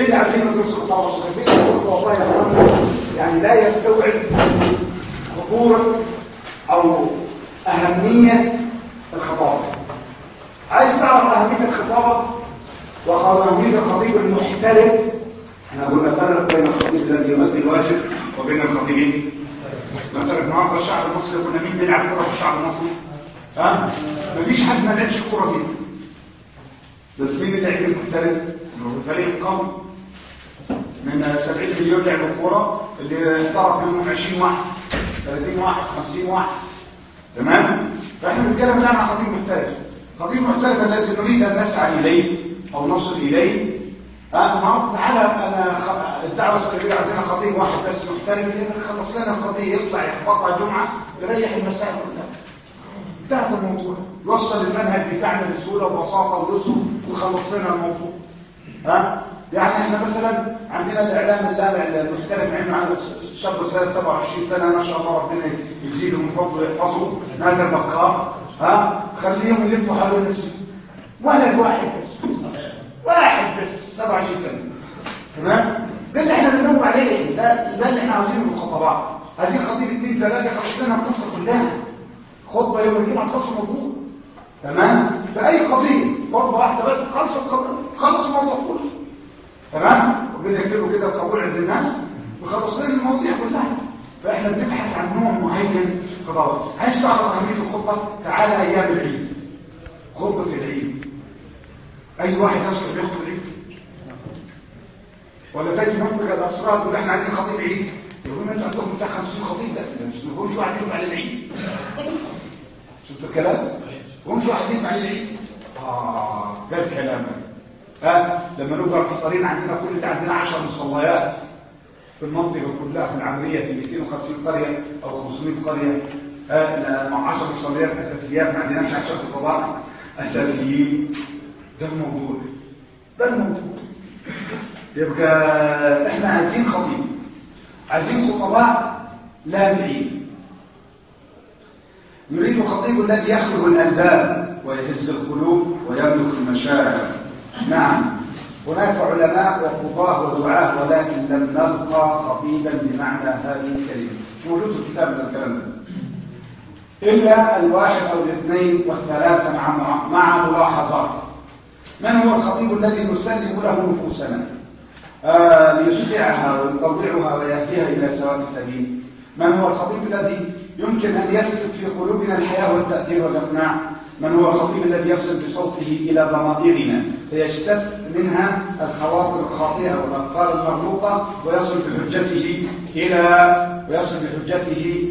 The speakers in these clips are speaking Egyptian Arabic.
اللي عايزين ندرس خطابه الصحفيه يقول والله يا اخوانا يعني لا يستوعب خطوره او اهميه الخطابه عايز تعرف اهميه الخطابه وأهمية الخطيب المحترف احنا قلنا فرق بين الخطيب الذي يؤدي الواجب وبين الخطيبين مثلا النهارده الشعب المصري كنا مين بيلعب كوره في الشعب المصري؟ ها؟ مفيش حد ما لعبش كوره فيه بس مين اللعيب المحترف؟ الفريق القومي من 70 مليون لعب كوره اللي احترف منهم 20 واحد 30 واحد 50 واحد تمام؟ فاحنا بنتكلم الان عن خطيب محترف خطيب محترف الذي نريد ان نسعى اليه او نصل اليه اه تعالى انا خ... الدعوه السلفيه عندنا خطيب واحد بس محترف خلص لنا الخطيب يطلع يخبطها جمعه يريح المسائل كلها انتهت الموضوع يوصل المنهج بتاعنا بسهوله وبساطه ويسر ويخلص لنا الموضوع ها يعني احنا مثلا عندنا الاعلام اللامع المختلف عندنا عن شاب صغير 27 سنه ما شاء الله ربنا يزيده من فضله ويحفظه هذا البقاء ها خليهم يلفوا حول نفسه ولد واحد بس واحد بس 27 سنه تمام ده اللي احنا بندور عليه ده ده اللي احنا عاوزينه من الخطباء عايزين خطيب اثنين ثلاثه يخلص لنا القصه كلها خطبه يوم الجمعه تخلص الموضوع تمام فاي خطيب خطبه واحده بس خلص خلص الموضوع كله تمام ربنا يكتبه كده قبول عند الناس وخلص لنا المواضيع كلها فاحنا بنبحث عن نوع معين خلاص عايز تعرف اهميه الخطبه تعالى ايام العيد خطبه العيد اي واحد يصل بيخطب العيد ولا تجي منطقه الاسرار تقول احنا عايزين خطيب عيد يقول انت عندكم بتاع 50 خطيب ده مش نقول شو قاعدين على العيد شفت الكلام هم شو قاعدين على العيد اه ده الكلام ها لما نبقى محصرين عندنا كل ده عندنا 10 مصليات في المنطقه كلها في العمريه في 250 قريه او 500 قريه ها مع 10 مصليات اساسيات ما عندناش 10 خطباء اساسيين ده الموضوع ده الموضوع يبقى احنا عايزين خطيب عايزين خطباء لامعين نريد الخطيب الذي يخلق الالباب ويهز القلوب ويملك المشاعر نعم هناك علماء وقضاه ودعاه ولكن لم نلقى خطيبا بمعنى هذه الكلمه موجود في الكتاب من الكلام ده الا الواحد او الاثنين والثلاثه مع مع ملاحظات من هو الخطيب الذي نسلم له نفوسنا آه ليشجعها ويطوعها ويهديها الى سواء السبيل من هو الخطيب الذي يمكن ان يسلك في قلوبنا الحياه والتاثير والاقناع من هو الخطيب الذي يصل بصوته الى ضمائرنا فيجتث منها الخواطر الخاطئه والافكار المغلوطه ويصل بحجته الى ويصل بحجته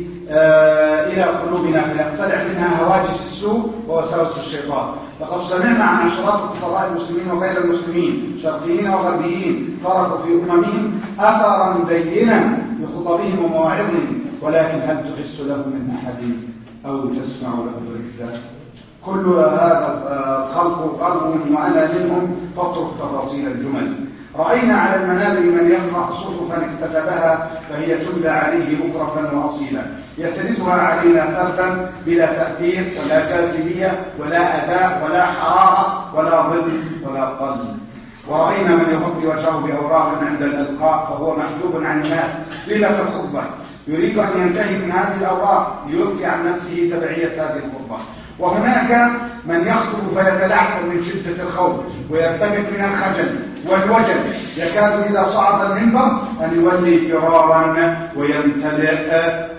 آه الى قلوبنا فيقتلع منها هواجس السوء ووساوس الشيطان لقد سمعنا عن عشرات الخطباء المسلمين وغير المسلمين شرقيين وغربيين تركوا في اممهم اثرا بينا بخطبهم ومواعظهم ولكن هل تحس له من احد او تسمع له ركزا كل هذا الخلق قلبهم وانا منهم فاترك تفاصيل الجمل راينا على المنابر من يقرا صحفا اكتتبها فهي تملى عليه بكره واصيلا يسندها علينا سردا بلا تاثير ولا جاذبيه ولا اداء ولا حراره ولا ظل ولا قلب ورأينا من يغطي وجهه بأوراق عند الإلقاء فهو محجوب عن الناس ليلة الخطبة يريد أن ينتهي من هذه الأوراق ليلقي عن نفسه تبعية هذه الخطبة وهناك من يخطب فيتلعثم من شدة الخوف ويرتبك من الخجل والوجل يكاد إذا صعد المنبر أن يولي فرارا ويمتلئ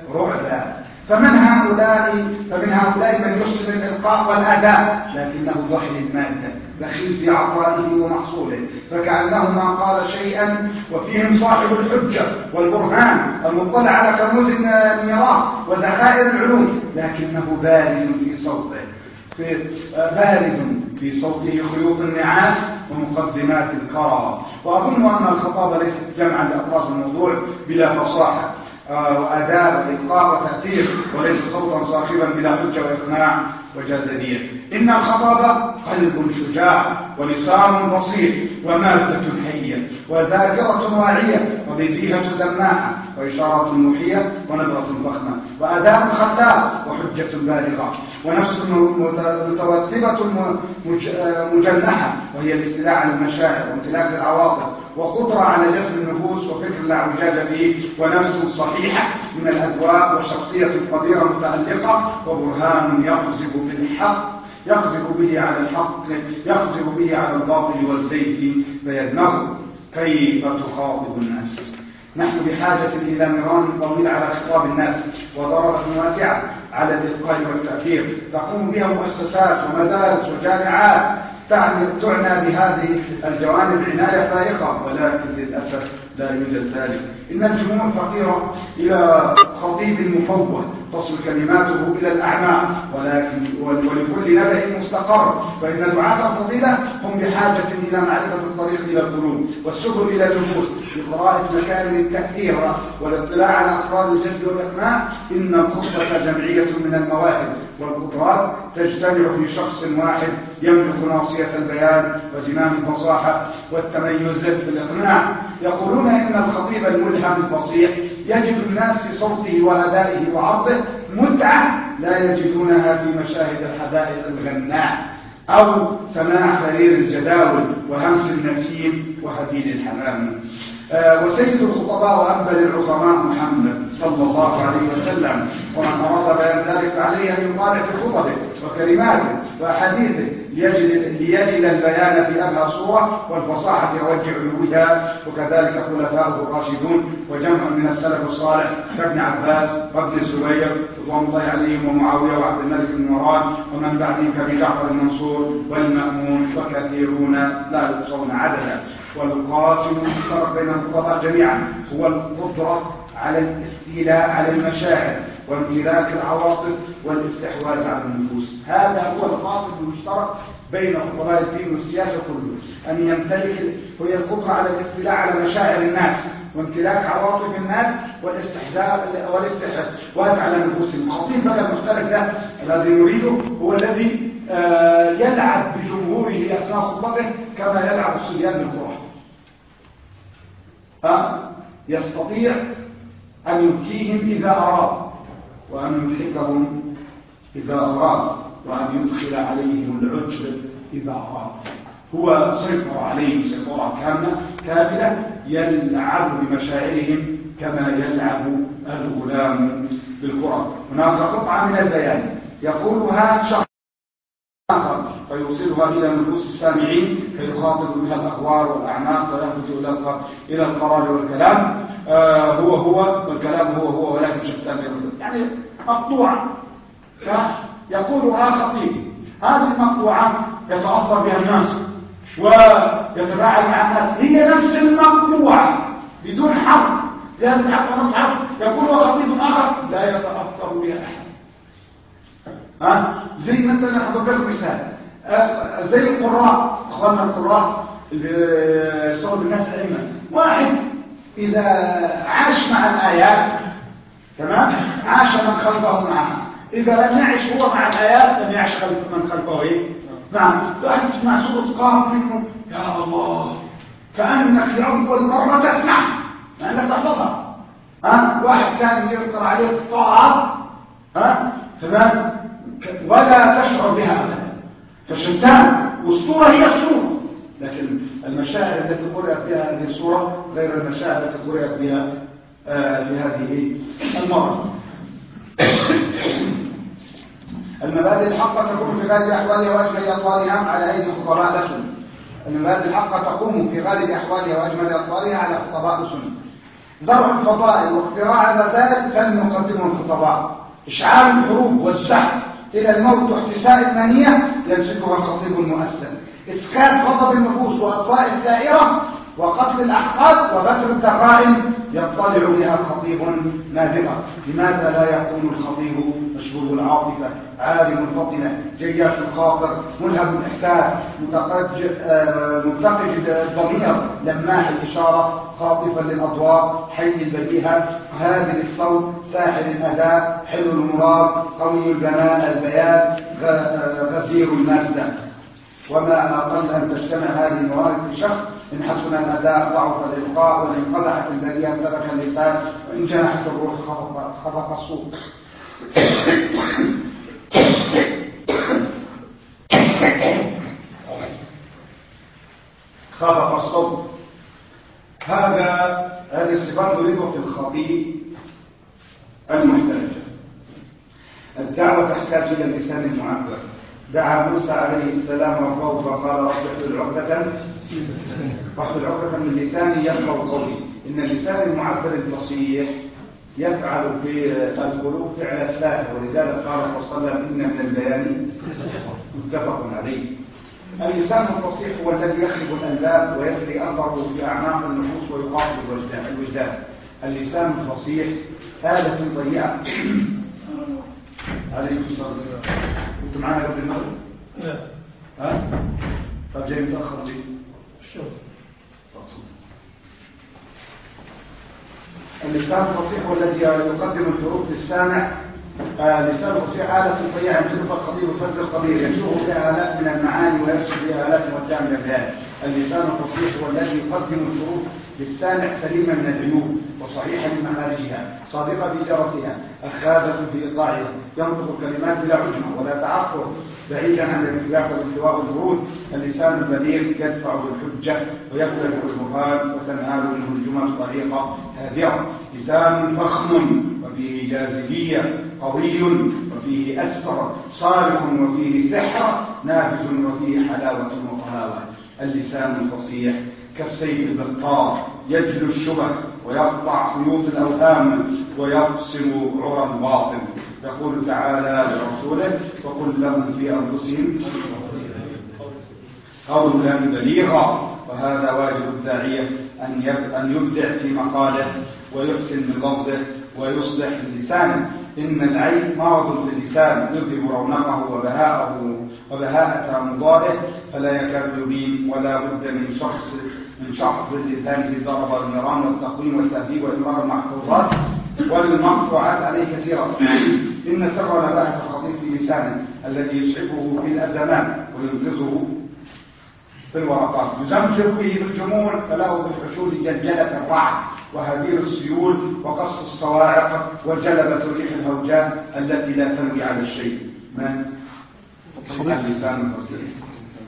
رعبا فمن هؤلاء فمن هؤلاء من يحسن الإلقاء والأداء لكنه ضحي المادة بخيل في عطائه ومحصوله فكأنه ما قال شيئا وفيهم صاحب الحجة والبرهان المطلع على كنوز الميراث وذخائر العلوم لكنه بارد في صوته في بارد في صوته خيوط النعاس ومقدمات الكرى وأظن أن الخطابة ليست جمعا لأطراف الموضوع بلا فصاحة وأداء وإلقاء وتأثير وليس صوتا صاخبا بلا حجة وإقناع وجاذبية إن الخطابة قلب شجاع ولسان بصير ومادة حية وذاكرة واعية وبديهة لماحة وإشارة محية ونبرة ضخمة وأداء خلاق وحجة بالغة ونفس متوثبة مجنحة وهي الاستيلاء على المشاعر وامتلاك العواطف وقدرة على جذب النفوس وفكر لا اعوجاج فيه ونفس صحيحة من الأذواق وشخصية قديرة متألقة وبرهان يقذف بالحق يقذف به على الحق يقذف به على الباطل والزيت فيدمغه كيف تخاطب الناس نحن بحاجة إلى نيران طويل على خطاب الناس وضربة واسعة على الإلقاء والتأثير تقوم بها مؤسسات ومدارس وجامعات تعني بهذه الجوانب عناية فائقة ولكن للأسف لا يوجد ذلك إن الجموع فقيرة إلى خطيب مفوه تصل كلماته إلى الأعماق ولكن ولكل نبأ مستقر فإن دعاة الفضيلة هم بحاجة إلى معرفة الطريق إلى القلوب والسبل إلى النفوس بقراءة مكان التأثير والاطلاع على أسرار الجد والإقناع إن الخطة جمعية من المواهب والقدرات تجتمع في شخص واحد يملك ناصية البيان وزمام الفصاحة والتميز في الإقناع يقولون إن الخطيب الملهم الفصيح يجد الناس في صوته وأدائه وعرضه متعة لا يجدونها في مشاهد الحدائق الغناء أو سماع خرير الجداول وهمس النسيم وهديل الحمام آه، وسيد الخطباء وأنبل العظماء محمد صلى الله عليه وسلم ومن أراد بيان ذلك عليه أن يطالع في خطبه وكلماته وأحاديثه ليجد, ليجد البيان في أبهى صورة والفصاحة في وجه علوها وكذلك خلفاءه الراشدون وجمع من السلف الصالح كابن عباس وابن الزبير رضوان الله عليهم ومعاوية وعبد الملك بن مروان ومن بعدهم كابي جعفر المنصور والمأمون وكثيرون لا يحصون عددا والقاسم المشترك بين الخطباء جميعا هو القدرة على الاستيلاء على المشاعر وامتلاك العواطف والاستحواذ على النفوس هذا هو القاسم المشترك بين خطباء الدين والسياسة كله أن يمتلك هي القدرة على الاستيلاء على مشاعر الناس وامتلاك عواطف الناس والاستحزاء والاستحواذ على نفوسهم الخطيب بقى المختلف ده الذي نريده هو الذي آه، يلعب بجمهوره أثناء خطبته كما يلعب الصبيان بالقرآن يستطيع أن يبكيهم إذا أراد وأن يضحكهم إذا أراد وأن يدخل عليهم العجب إذا أراد هو سيطر عليهم سيطرة كاملة كاملة يلعب بمشاعرهم كما يلعب الغلام بالكرة هناك قطعة من البيان يقولها شخص آخر فيوصلها إلى نفوس السامعين فيخاطب بها الأخبار والأعماق ويخرج إلى القرار والكلام آه هو هو والكلام هو هو ولكن شتان يعني مقطوعة يقولها خطيب هذه المقطوعة يتأثر بها الناس ويتفاعل مع الناس هي نفس المقطوعة بدون حرف لأن حتى نص حرف يقولها خطيب آخر لا يتأثر بها أحد ها زي مثلا أضرب لكم مثال آه، زي القراء اخواننا القراء اللي صوت الناس علما واحد إذا عاش مع الآيات تمام عاش من خلفه معها إذا لم يعش هو مع الآيات لم يعش خلف من خلفه إيه نعم واحد تسمع سورة قاف منه يا الله كأنك في أول مرة تسمع لأنك تحفظها ها واحد كان يقرأ عليه الطاعة ها تمام ولا تشعر بها أبدا فشتان والصورة هي الصورة لكن المشاعر التي قرأت بها هذه الصورة غير المشاعر التي قرأت بها آه، في هذه المرة المبادئ الحقة تكون في غالب أحوالها وأجمل أطوالها على أيدي خطباء لسن المبادئ الحقة تقوم في غالب أحوالها وأجمل أطوالها على خطباء لسن زرع الفضائل واختراع ذلك فن يقدمه الخطباء إشعال الحروب والزحف إلى الموت واحتساء المنية يمسكها الخطيب المؤثر إسكات غضب النفوس وأطفاء الدائرة وقتل الأحقاد وبتر الدقائم يطلع بها خطيب نادرة لماذا لا يكون الخطيب مشهور العاطفة عالم الفطنة جياش الخاطر ملهم الإحساس آه، متقج الضمير لماح الإشارة خاطفا للأضواء حي البديهة هادئ الصوت ساحر الأداء حلو المراد قوي البناء البيان غزير المادة وما أقل أن تجتمع هذه الموارد في شخص إن حسن الأداء ضعف الإلقاء وإن قدحت البرية ترك اللسان وإن جنحت الروح خفق الصوت خفق الصوت هذا هذه الصفات نريدها في الخطيب المحتاج الدعوة تحتاج إلى اللسان المعبر دعا موسى عليه السلام ربه فقال رب احلل عقدة واحلل عقدة من لساني يفقه قولي إن اللسان المعبر الفصيح يفعل في القلوب فعل الساهر ولذلك قال صلى الله عليه وسلم إن من البيان متفق عليه اللسان الفصيح هو الذي يخرب الألباب ويسري أثره في أعماق النفوس ويقاطع الوجدان اللسان الفصيح آلة ضيئة عليكم الصلاة والسلام كنت معانا قبل المغرب؟ لا ها؟ طب جاي متأخر ليه؟ الشغل اللسان الفصيح هو الذي يقدم الحروف للسامع لسان الفصيح آلة طيعة يمسكها الخطيب وفزر القبيل يسوق فيها آلاف من المعاني ويرسل فيها آلاف وأتام من البيان اللسان الفصيح هو الذي يقدم الحروف للسامع سليمة من العيوب وصحيحة من مخارجها صادقة في جرسها أخاذة في إيقاعها ينطق الكلمات بلا عجمة ولا تعقل بعيدا عن الاتفاق والاستواء والبرود اللسان البليغ يدفع بالحجة ويبلغ المخال وتنهال منه الجمل طريقة هادئة لسان فخم وفيه جاذبية قوي وفيه أسفر صالح وفيه سحر نافذ وفيه حلاوة وطهاوة اللسان الفصيح كالسيف البطار يجلو الشبه ويقطع خيوط الأوهام ويقسم عرى الباطل يقول تعالى لرسوله وقل لهم في أنفسهم قولا بليغا وهذا واجب الداعية أن يبدع في مقاله ويحسن من لفظه ويصلح لسانه إن العين مرض في اللسان يذهب رونقه وبهاءه وبهاءة مضاره فلا يكاد يبين ولا بد من شخص من شخص اللسان في ضرب النيران والتقويم والتهذيب وإمرار المحفوظات والمقطوعات عليه كثيرا إن سر نباهة الخطيب في لسانه الذي يسعفه في الأزمان وينقذه في الورقات يزمجر به بالجموع فله بالحشود جلجلة الرعد وهدير السيول وقص الصواعق وجلبة ريح الهوجاء التي لا تنوي على الشيء من اللسان الفصيح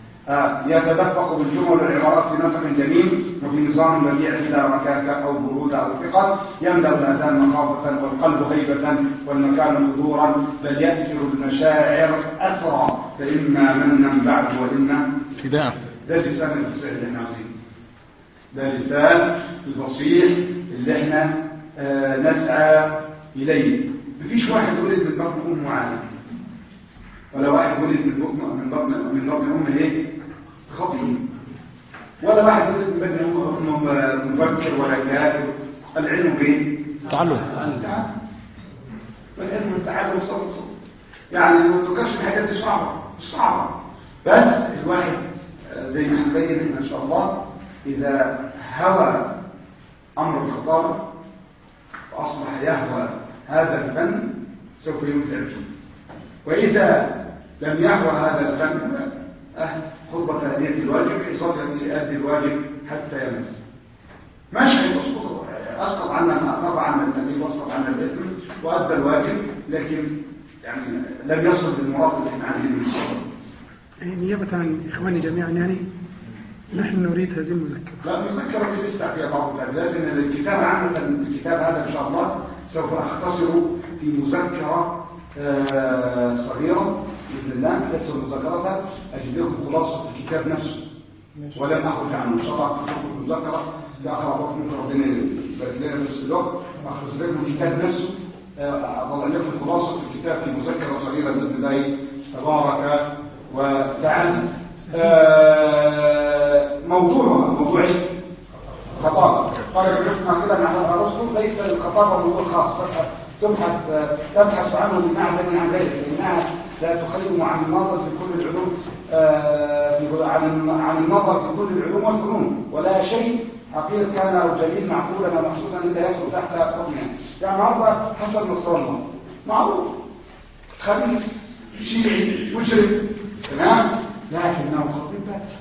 يتدفق بالجمل والعبارات في نسق جميل وفي نظام بديع بلا ركاكة أو برودة أو ثقة يملأ الأذان مخافة والقلب هيبة والمكان حضورا بل يأسر المشاعر أسرى فإما منا بعد وإما فداء ده لسان الفصيح اللي احنا عاوزينه ده لسان الفصيح اللي احنا آه نسعى إليه مفيش واحد ولد من بطن أمه عالم ولا واحد ولد من بطن من بطن من بطن أمه ايه خطير ولا واحد ولد من بطن أمه مفكر ولا كافر العلم بايه؟ تعلم التعلم والعلم والتعلم صوت صوت يعني ما تذكرش الحاجات دي صعبة مش صعبة بس الواحد زي ما نبين ان شاء الله اذا هوى امر الخطابة واصبح يهوى هذا الفن سوف يمتع الجنة وإذا لم يحوى هذا الفن أهل خطبة تأدية الواجب يستطيع أن يؤدي الواجب حتى يمس ماشي يسقط أسقط عنا ما أخاف عنا النبي وأسقط عنا الإثم وأدى الواجب لكن يعني لم يصل للمراد اللي احنا عايزينه من الصلاة نيابة عن إخواني جميعا يعني نحن نريد هذه المذكرة لا مذكرة في لسه فيها بعض التعديلات لأن الكتاب عامة الكتاب هذا إن شاء الله سوف أختصره في مذكرة آه صغيرة بإذن الله تكتب مذكرتها أجد لكم خلاصة الكتاب نفسه ولم أخرج عنه إن شاء الله أخرج لكم مذكرة لآخر وقت ممكن ربنا يبارك لنا بس الوقت أخرج لكم الكتاب نفسه أضع لكم خلاصة الكتاب في مذكرة صغيرة بإذن الله تبارك وتعالى آه موضوعها موضوع خطابة قال شفنا كده مع الرسل ليس الخطابة موضوع خاص تبحث تبحث عنه بمعدن عن ذلك لأنها لا تخيم عن النظر في كل العلوم آه عن عن النظر في كل العلوم والفنون ولا شيء حقير كان او جليل معقولا او محسوسا الا يدخل تحت حكمه يعني النهارده حسن نصر الله معروف خبيث شيعي مجرم تمام لكنه خطيب بس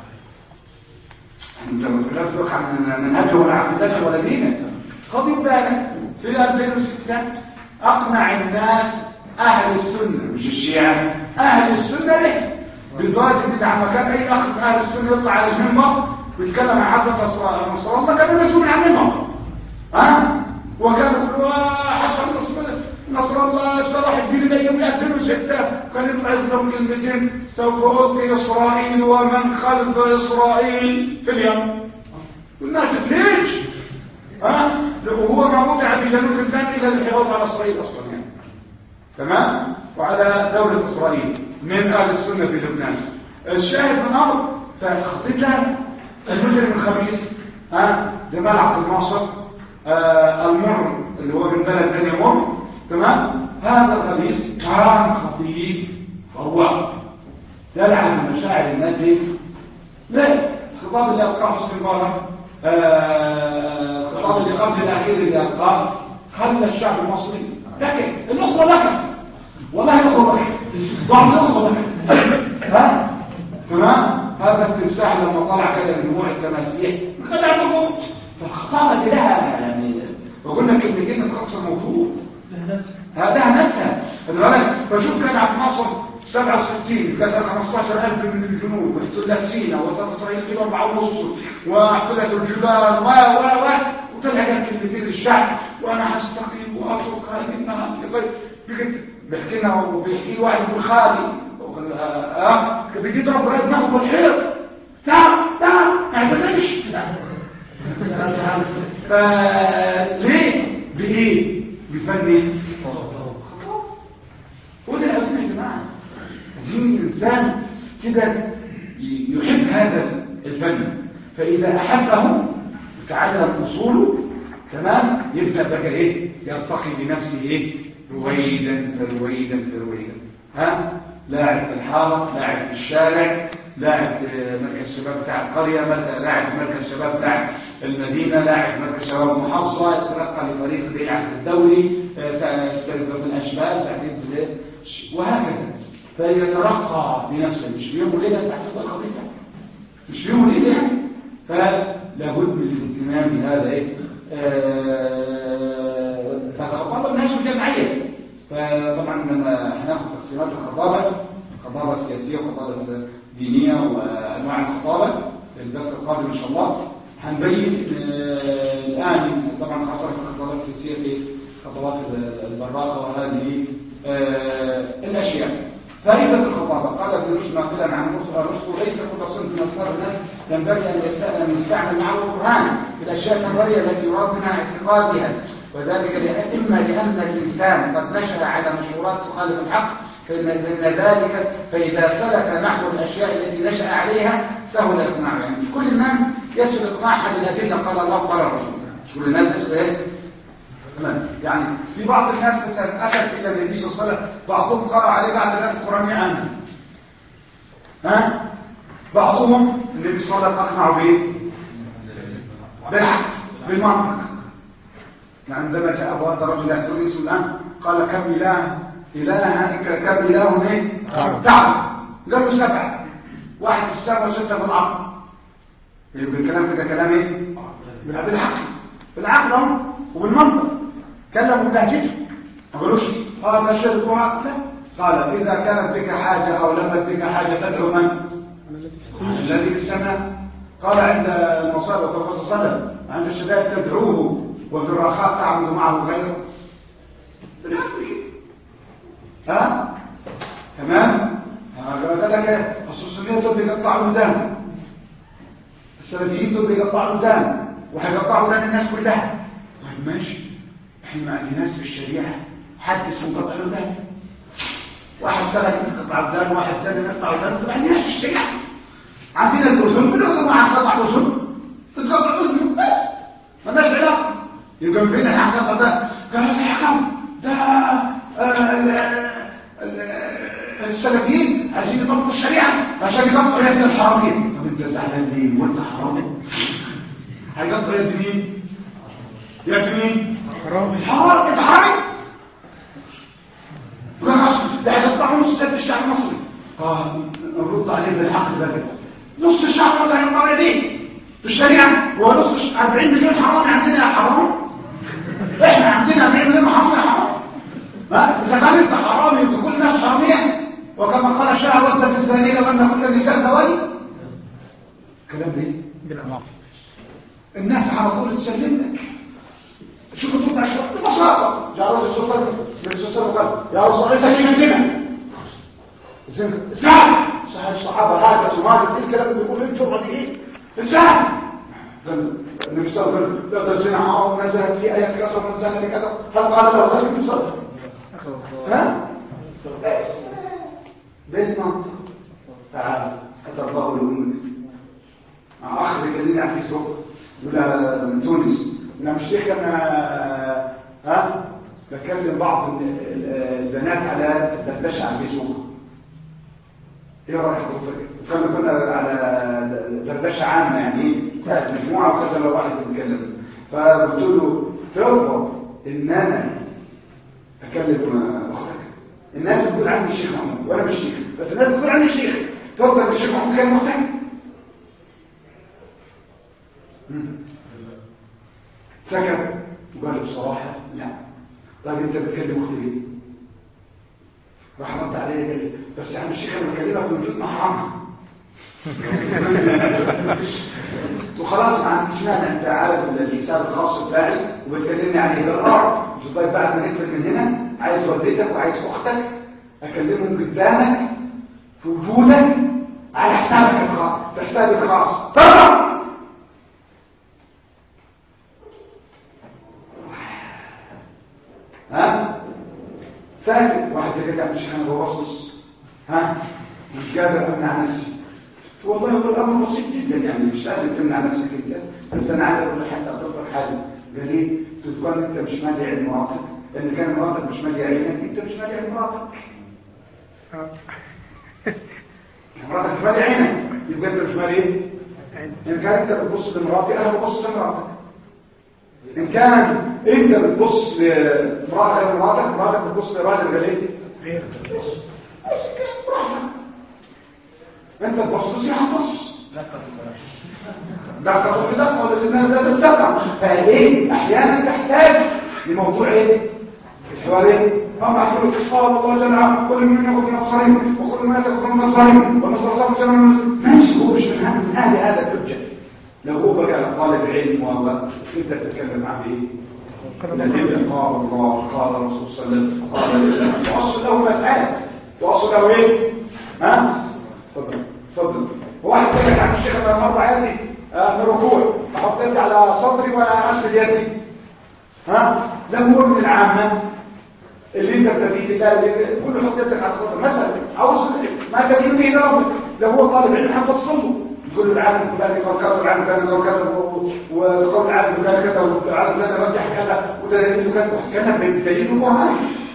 انت لا تدرك عن منهجه ولا عقيدته ولا دينه خطيب بالك في 2006 اقنع الناس اهل السنه مش الشيعه اهل السنه ليه بالواجب بتاع مكان اي اخ من اهل السنه يطلع على المنبر بيتكلم عن حضرة النصارى هم كانوا مسؤول عنهم ها وكانوا يقولوا حسن نصر الله شرح الدين الايام 2006 كان يطلع يضرب كلمتين سوف القي اسرائيل ومن خلف اسرائيل في اليوم والناس ليش ها وهو ما وضع في جنوب لبنان الى الحفاظ على اسرائيل اصلا يعني تمام وعلى دولة اسرائيل من اهل السنة في لبنان الشاهد من امر فخطتها المجرم الخبيث ها جمال عبد الناصر آه المر اللي هو من بلد ثاني مر تمام هذا الخبيث كان خطيب فهو دلع من مشاعر الناس ليه الخطاب اللي القاه حسن مبارك الخطاب اللي قبل الاخير اللي القاه خلى الشعب المصري لكن النصرة لك والله النصرة لك بعض النصرة لك ها تمام هذا التمساح لما طلع كده من دموع التماسيح خلع دموع فالخطابة لها يعني وقلنا كلمتين القصة الموضوع هذا نفسها الغلط فشوف كان عبد الناصر 67 كان 15000 من الجنود واحتلت سينا وصلت اسرائيل كيلو 4 ونص واحتلت الجبال و و و وطلع كان كلمتين للشعب وانا هستقيم واترك هذه النهار بيحكي لنا وبيحكي واحد من خالي اه بيجي يضرب راس دماغه بالحيط تعال تعال ما اعتذرش فليه بايه بفن وده الأبناء يا جماعة عايزين الإنسان كده يحب هذا الفن فإذا أحبه تعلم أصوله تمام يبدأ بقى إيه يرتقي بنفسه إيه رويدا فرويدا فرويدا ها لاعب في الحارة لاعب في الشارع لاعب مركز الشباب بتاع القرية لاعب مركز الشباب بتاع المدينة لاعب مركز شباب محافظة يترقى لفريق بيلعب في الدوري يشترك من الأشبال تعديد وهكذا فيترقى بنفسه مش في يوم وليلة تحفظ الخريطة مش في يوم وليلة فلا بد من الاهتمام بهذا ايه فتخطب الناس الجمعية فطبعا لما هناخد تقسيمات الخطابة الخطابة السياسية والخطابة الدينية وأنواع الخطابة في الدرس القادم إن شاء الله هنبين الآن طبعا خاصة في الخطابات السياسية في خطوات البراقة وهذه الأشياء فائدة الخطابة قال ابن رشد ناقلا عن رشد ليس كل صنف من أصحاب الناس ينبغي أن يستأذن يستعمل معه القرآن في الأشياء النظرية التي يراد منها اعتقادها وذلك إما لأن الإنسان قد نشأ على مشهورات تخالف الحق فإن ذلك فإذا سلك نحو الأشياء التي نشأ عليها سهل إقناعه يعني مش كل الناس يسهل إقناعها بالأدلة قال الله قال الرسول مش كل الناس يسهل إيه؟ تمام يعني في بعض الناس مثلا أتت إلى النبي صلى الله عليه وسلم بعضهم قرأ عليه بعد ذلك القرآن آمن ها بعضهم النبي صلى الله عليه وسلم أقنعه بإيه؟ بالعكس بالمنطق يعني عندما جاء أبو هذا الرجل يحضر اسم الآن قال كم إله إله كم إله إيه؟ تعب قال له سبع واحد في السماء وستة في الأرض يبقى الكلام كده كلام ايه؟ بالعقل بالعقل اهو وبالمنطق كلموا بلهجته ما قالوش قال شركها لا قال إذا كانت بك حاجة أو لمت بك حاجة تدعو من؟ الذي في السماء قال عند المصائب والرسول صلى الله عليه وسلم عند الشدائد تدعوه وفي الرخاء تعبد معه غيره ها تمام قال لك السوسيين دول بيقطعوا ودان السلفيين دول بيقطعوا ودان وهيقطعوا ودان الناس كلها طيب ماشي احنا ما عندناش في الشريعه حد اسمه قطع ودان واحد سلفي يقطع ودان واحد ثاني يقطع ودان ما عندناش في الشريعه عندنا الاذن كلهم مع قطع اذن تتقطع اذن بس مالناش علاقه يبقى فين الحقيقه ده كان الحكم ده السلفيين عايزين يطبقوا الشريعه عشان يطبقوا يد الحرامين طب انت زعلان ليه وانت حرامي هيطبقوا يد مين يد مين حرامي الحرام انت حرامي ده هيقطعوا نص يد الشعب المصري اه نرد عليه بالحق ده نص الشعب المصري هيقطعوا يديه الشريعة هو نص 40 مليون حرام عندنا حرام احنا عندنا 40 مليون حرام حرام ما اذا كان انت حرامي وكل الناس حرامية وكما قال الشاعر وانت في الزانية لما كل النساء زوالي كلام ايه بالعكس الناس على طول تسلم لك شوف تطلع شوف ببساطة جاء رجل سلطة من سلطة وقال يا رسول الله انت كيف عندنا زين صحيح الصحابة هذا وما قلت الكلام بيقول انت رضيين زين النبي صلى الله عليه وسلم لا تزنا حرام نزلت في آية كذا ونزلت كذا هل قال له ذلك بصدق ها بيت منطق تعال كتب الله لأمك مع أخ الذين في سوق ولا من تونس أنا مش شيخ أنا ها بكلم بعض البنات على الدردشة على الفيسبوك ايه رايك كنا كنا على دردشة عامة يعني بتاعت مجموعة وكذا لو واحد بيتكلم فقلت له ترفض ان انا اكلم اختك الناس بتقول عني الشيخ محمود وانا مش شيخ بس الناس بتقول عني الشيخ تفضل الشيخ محمود كلم اختك سكت وقال لي بصراحة لا طيب انت بتكلم اختي ليه راح رد عليه قال لي بس يا عم الشيخ انا بكلمك من وجود محرمها وخلاص ما عنديش مانع انت عارف الحساب الخاص بتاعي وبتكلمني عليه بالراحه مش طيب بعد ما نقفل من هنا عايز والدتك وعايز اختك اكلمهم قدامك في وجودك على حسابك الخاص في حسابي الخاص طبعا ها ساكت واحد كده مش انا ببصص ها مش قادر امنع نفسي والله هو الامر بسيط جدا يعني مش لازم تمنع نفسك انت بس انا عايز اقول حتى اضرب حاجه قال لي تذكر انت مش مالي عين مراتك لان كان مراتك مش مالي عينك انت مش مالي عين مراتك مراتك مش مالي عينك يبقى انت مش مالي ايه ان كان انت بتبص لمراتي انا ببص لمراتك ان كان انت بتبص لمراتك غير مراتك مراتك بتبص لراجل غير ايه انت تبص يا هتبص لا تقول لا ولا الناس لا تستطع فايه احيانا تحتاج لموضوع ايه الحوار ايه هم يقولوا قال الله جل كل من ياخذ من الصريم وكل ما ياخذ من الصريم والنصر الله جل ماشي هو مش من هذا هذا الحجه لو هو بقى طالب علم وانت تتكلم معه بايه الذين قال الله قال الرسول صلى الله عليه وسلم قال الله واصل له مسألة واصل له ايه ها تفضل تفضل واحد كده عن الشيخ لما مر عادي في الركوع احط يدي على صدري وانا اسفل يدي ها ده هو من العامه اللي انت بتبيه الله كل حط يدك على صدرك مثلا عاوز ما تبين به ربك لو هو طالب علم هتفصله يقول العالم فلان قال كذا والعالم فلان قال كذا وقال العالم فلان كذا والعالم فلان رجح كذا وده دليل كذا كذا بدليل قرآن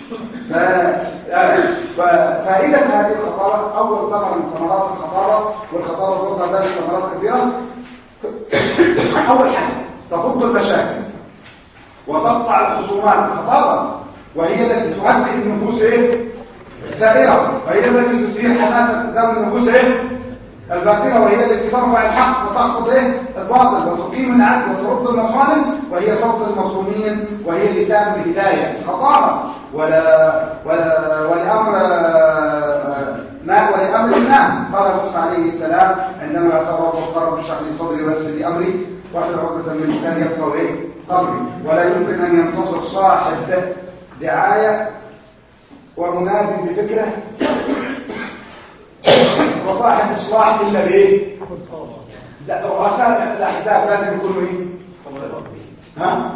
ففائدة هذه الخطارة أول ثمرة من ثمرات الخطارة والخطارة فوق ذلك ثمرات كثيرة أول حاجة تفض المشاكل وتقطع الخصومات الخطارة وهي التي تهدئ النفوس ايه؟ السائرة وهي التي تثير حماسة قدام النفوس ايه؟ الباطلة وهي التي ترفع الحق وتحفظ ايه الباطل وتقيم العدل وترد المظالم وهي صوت المظلومين وهي لسان الهداية خطارة ولا ولا ولأمر ما ولأمر النام قال موسى عليه السلام عندما يتورط القرب بشرح صدري ويسر لأمري واحد عقدة من لسان يفقه ايه قبري ولا يمكن أن ينتصر صاحب دعاية ومنادي بفكره وصاحب اصلاح الا بايه رؤساء الاحزاب لازم يكونوا ايه ها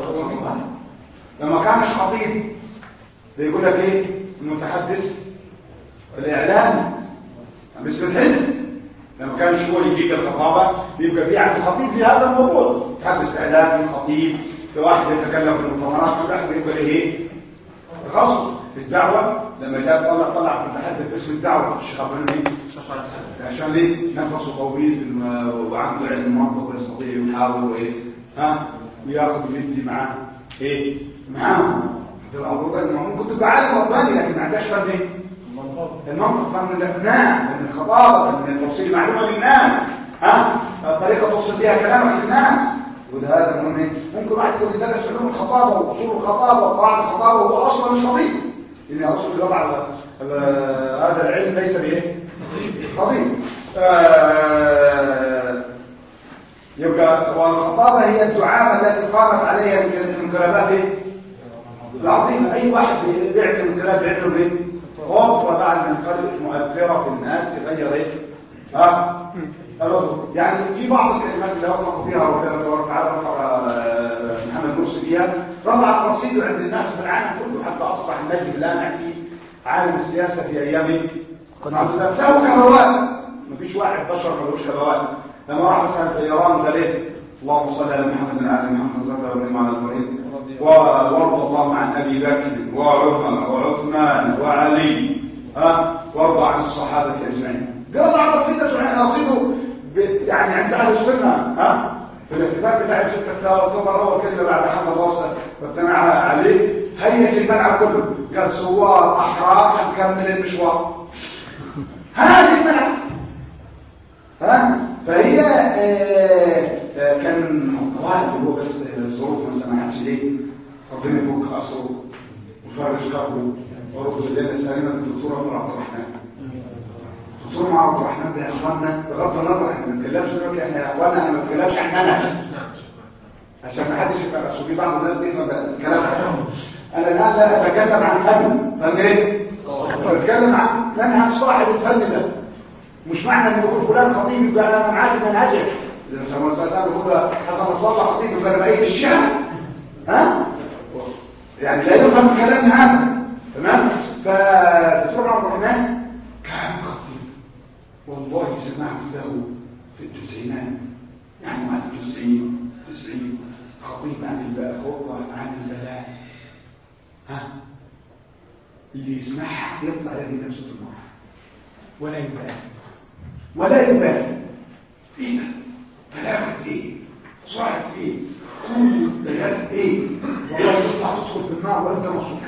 لما كانش خطيب بيقول لك ايه المتحدث الاعلام مش بالحزب لما كانش هو يجيك الخطابه بيبقى في عند خطيب في هذا الموضوع متحدث اعلامي خطيب في واحد يتكلم في المؤتمرات في الاخر يبقى ايه خاص في الدعوه لما جاء طلع طلع متحدث اسم الدعوه الشيخ ابو عشان ليه نفسه طويل وعنده علم منطق ويستطيع يحاول وايه ها وياخذ ويدي معاه ايه معاه ممكن تبقى عالم رباني لكن ما عندهاش فن ايه المنطق فن الابناء من الخطابه من توصيل معلومه للناس ها طريقه توصل بها كلامك للناس وده هذا مهم ممكن واحد يقول يدرس علوم الخطابه واصول الخطابه وقواعد الخطابه وهو اصلا مش خطيب ان اصل طبعا هذا العلم ليس بايه خطيب يبقى والخطابة هي الدعامة التي قامت عليها الانقلابات العظيمة أي واحد بيعمل انقلاب بيعمل ايه؟ خطوة بعد ما انقلبت مؤثرة في الناس تغير ايه؟ ها؟ الرسول. يعني في بعض الكلمات اللي وقفوا فيها ربنا تبارك وتعالى آه، محمد مرسي فيها رفع رصيده عند الناس في العالم كله حتى اصبح النجم اللامع في عالم السياسه في ايام نفسه كهوات مفيش واحد بشر ملوش كهوات لما راح مثلا طيران غاليه اللهم صل على محمد وعلى محمد صلى الله عليه وسلم على ابراهيم وارض اللهم عن ابي بكر وعمر وعثمان وعلي ها وارضى عن الصحابه اجمعين قطع رصيده رصيده ب- يعني عند اهل السنه ها في الاحتفال بتاع 6 اكتوبر اول كلمه بعد حمد الله واجتمع عليه هيئ الملعب كله قال ثوار احرار هنكمل المشوار هذه الملعب ها فهي آه، آه، كان واحد هو بس الظروف ما سمحتش ليه ربنا يفك اسره وفرج كربه ورب الليله السليمه الدكتور عمر عبد الرحمن الدكتور عمر عبد الرحمن ده يا اخوانا بغض النظر احنا ما بنتكلمش دلوقتي احنا يا اخوانا احنا ما بنتكلمش عن انا عشان ما حدش يبقى اصل في بعض الناس دي ما ب- كلام انا الان لا اتكلم عن فن فن ايه؟ بتكلم عن منهج صاحب الفن ده مش معنى ان يقول فلان خطيب يبقى انا معاه منهجه اذا سمعت مثلا يقول حسن الله خطيب يبقى انا بقيت الشعر ها يعني لا يفهم الكلام هذا تمام فدكتور عبد الرحمن كان خطيب والله سمعت له في التسعينات يعني بعد التسعين تسعين خطيب عن البلاء خطبة عن البلاء ها اللي يسمعها يطلع يجي نفسه في النار ولا يبالي ولا يبالي ايه ده بلاغة ايه صاحب ايه كل بلاغة ايه والله يطلع تدخل في النار وانت مصروف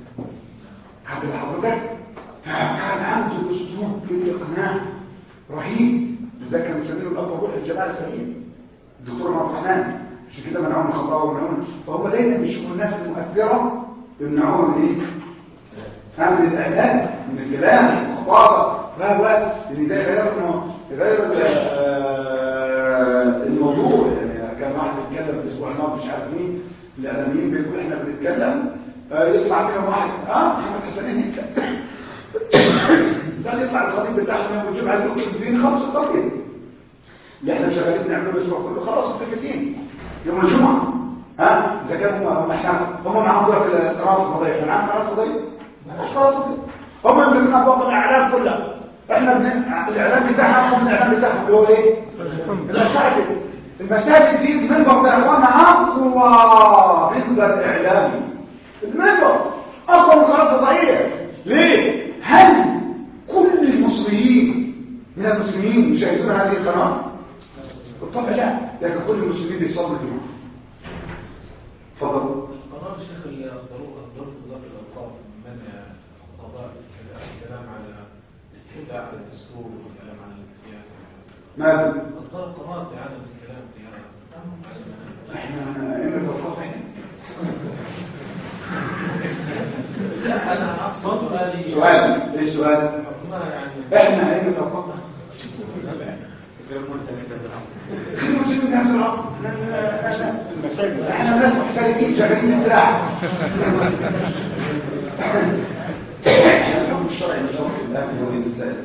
قبل حضرتك فكان عنده اسلوب في الاقناع رهيب ده كان مسمينه الاب روح الجماعه السليم الدكتور عبد الرحمن عشان كده منعوه من الخطا ومنعوه فهو دايما بيشوف الناس المؤثره يمنعوه من ايه؟ ها، من الاعلان من الكلام من الخطابه لا لا لان ده غير غير آه، الموضوع يعني كان واحد بيتكلم في الاسبوع الماضي مش عارف مين الاعلاميين بيقول احنا بنتكلم آه، يطلع فيهم واحد اه محمد حسنين يتكلم ده يطلع الخطيب بتاعنا يوم الجمعه يقول فين خمس خطيب اللي احنا شغالين نعمله الاسبوع كله خلاص متفقين يوم الجمعه ها اذا كانوا هم هم احنا هم معاهم دور في القناه الفضائيه احنا معاهم قناه فضائيه مش قناه فضائيه هم اللي بيبقى فوق الاعلام كلها احنا بن... الاعلام بتاعنا هم الاعلام بتاعهم اللي هو ايه المساجد المساجد دي المنبر ده يا اخوانا اقوى منبر اعلامي المنبر اقوى من قناه فضائيه ليه هل كل المصريين من المسلمين يشاهدون هذه القناه بالطبع لا لكن كل المسلمين بيصلوا الجمعه تفضل قرار الشيخ الضروره ضروره وزاره الاوقاف منع قضاء الكلام على الاستفتاء على الدستور والكلام عن السياسه ماذا اصدر قرار بعدم الكلام في هذا احنا ايه الوقت لا انا اقصد هذه سؤال ايه السؤال ما يعني احنا ايه الوقت المسلمين نفس الأمر. احنا ناس محترفين شغالين الزراعه الحكم الشرعي لشرع الله هو الانسان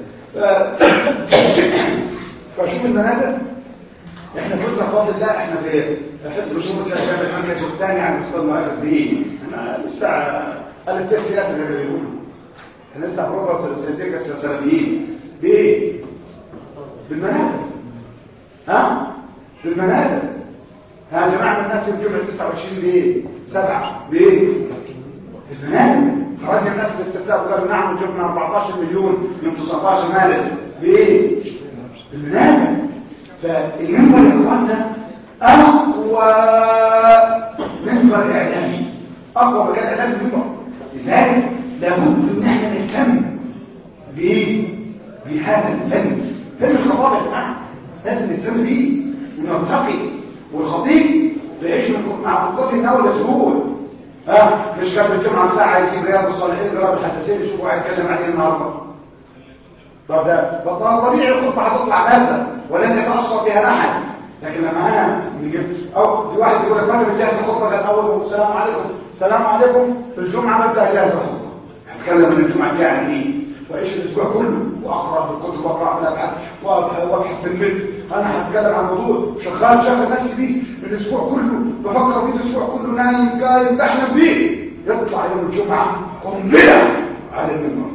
فشوف المنازل احنا قلنا بفضل الله احنا في حزب الشروط الشباب المركز الثاني عن مستوى المؤسس به احنا لسه قال التسعيرات اللي بيقولوا احنا لسه في ربع الاستراتيجيه السلفيين بايه؟ بالمنازل ها؟ بالمنازل ها جماعة الناس في الجمعة 29 ليه؟ سبعة ليه؟ المنازل خرجنا الناس باستفتاء وقالوا نعم وجبنا 14 مليون من 19 مالك ليه؟ المنازل فالمنبر يا اخوانا اقوى منبر اعلامي اقوى مكان اعلامي منبر لذلك لابد ان احنا نهتم بايه؟ بهذا الفن فن الخطابه يا جماعه لازم نهتم بيه ونرتقي والخطيب بيعيش من- مع خطته من اول اسبوع ها مش كان الجمعه ساعه يجيب رياض الصالحين رياض الحساسين يشوفوا واحد يتكلم عليه النهارده طب ده فطبعا طبيعي الخطبه هتطلع ماذا ولن يتاثر بها احد لكن لما انا نجيب او في واحد يقول لك انا بجهز الخطبه كان اول السلام عليكم السلام عليكم في الجمعه ببدا اجهز الخطبه اتكلم من الجمعه دي عن ايه وايش الاسبوع كله واقرا في الكتب واقرا في الابحاث وابحث في النت انا هتكلم عن موضوع شغال شغل نفسي فيه الاسبوع كله بفكر فيه الاسبوع كله نايم قايم بحلم فيه يطلع يوم الجمعه قنبله على المنبر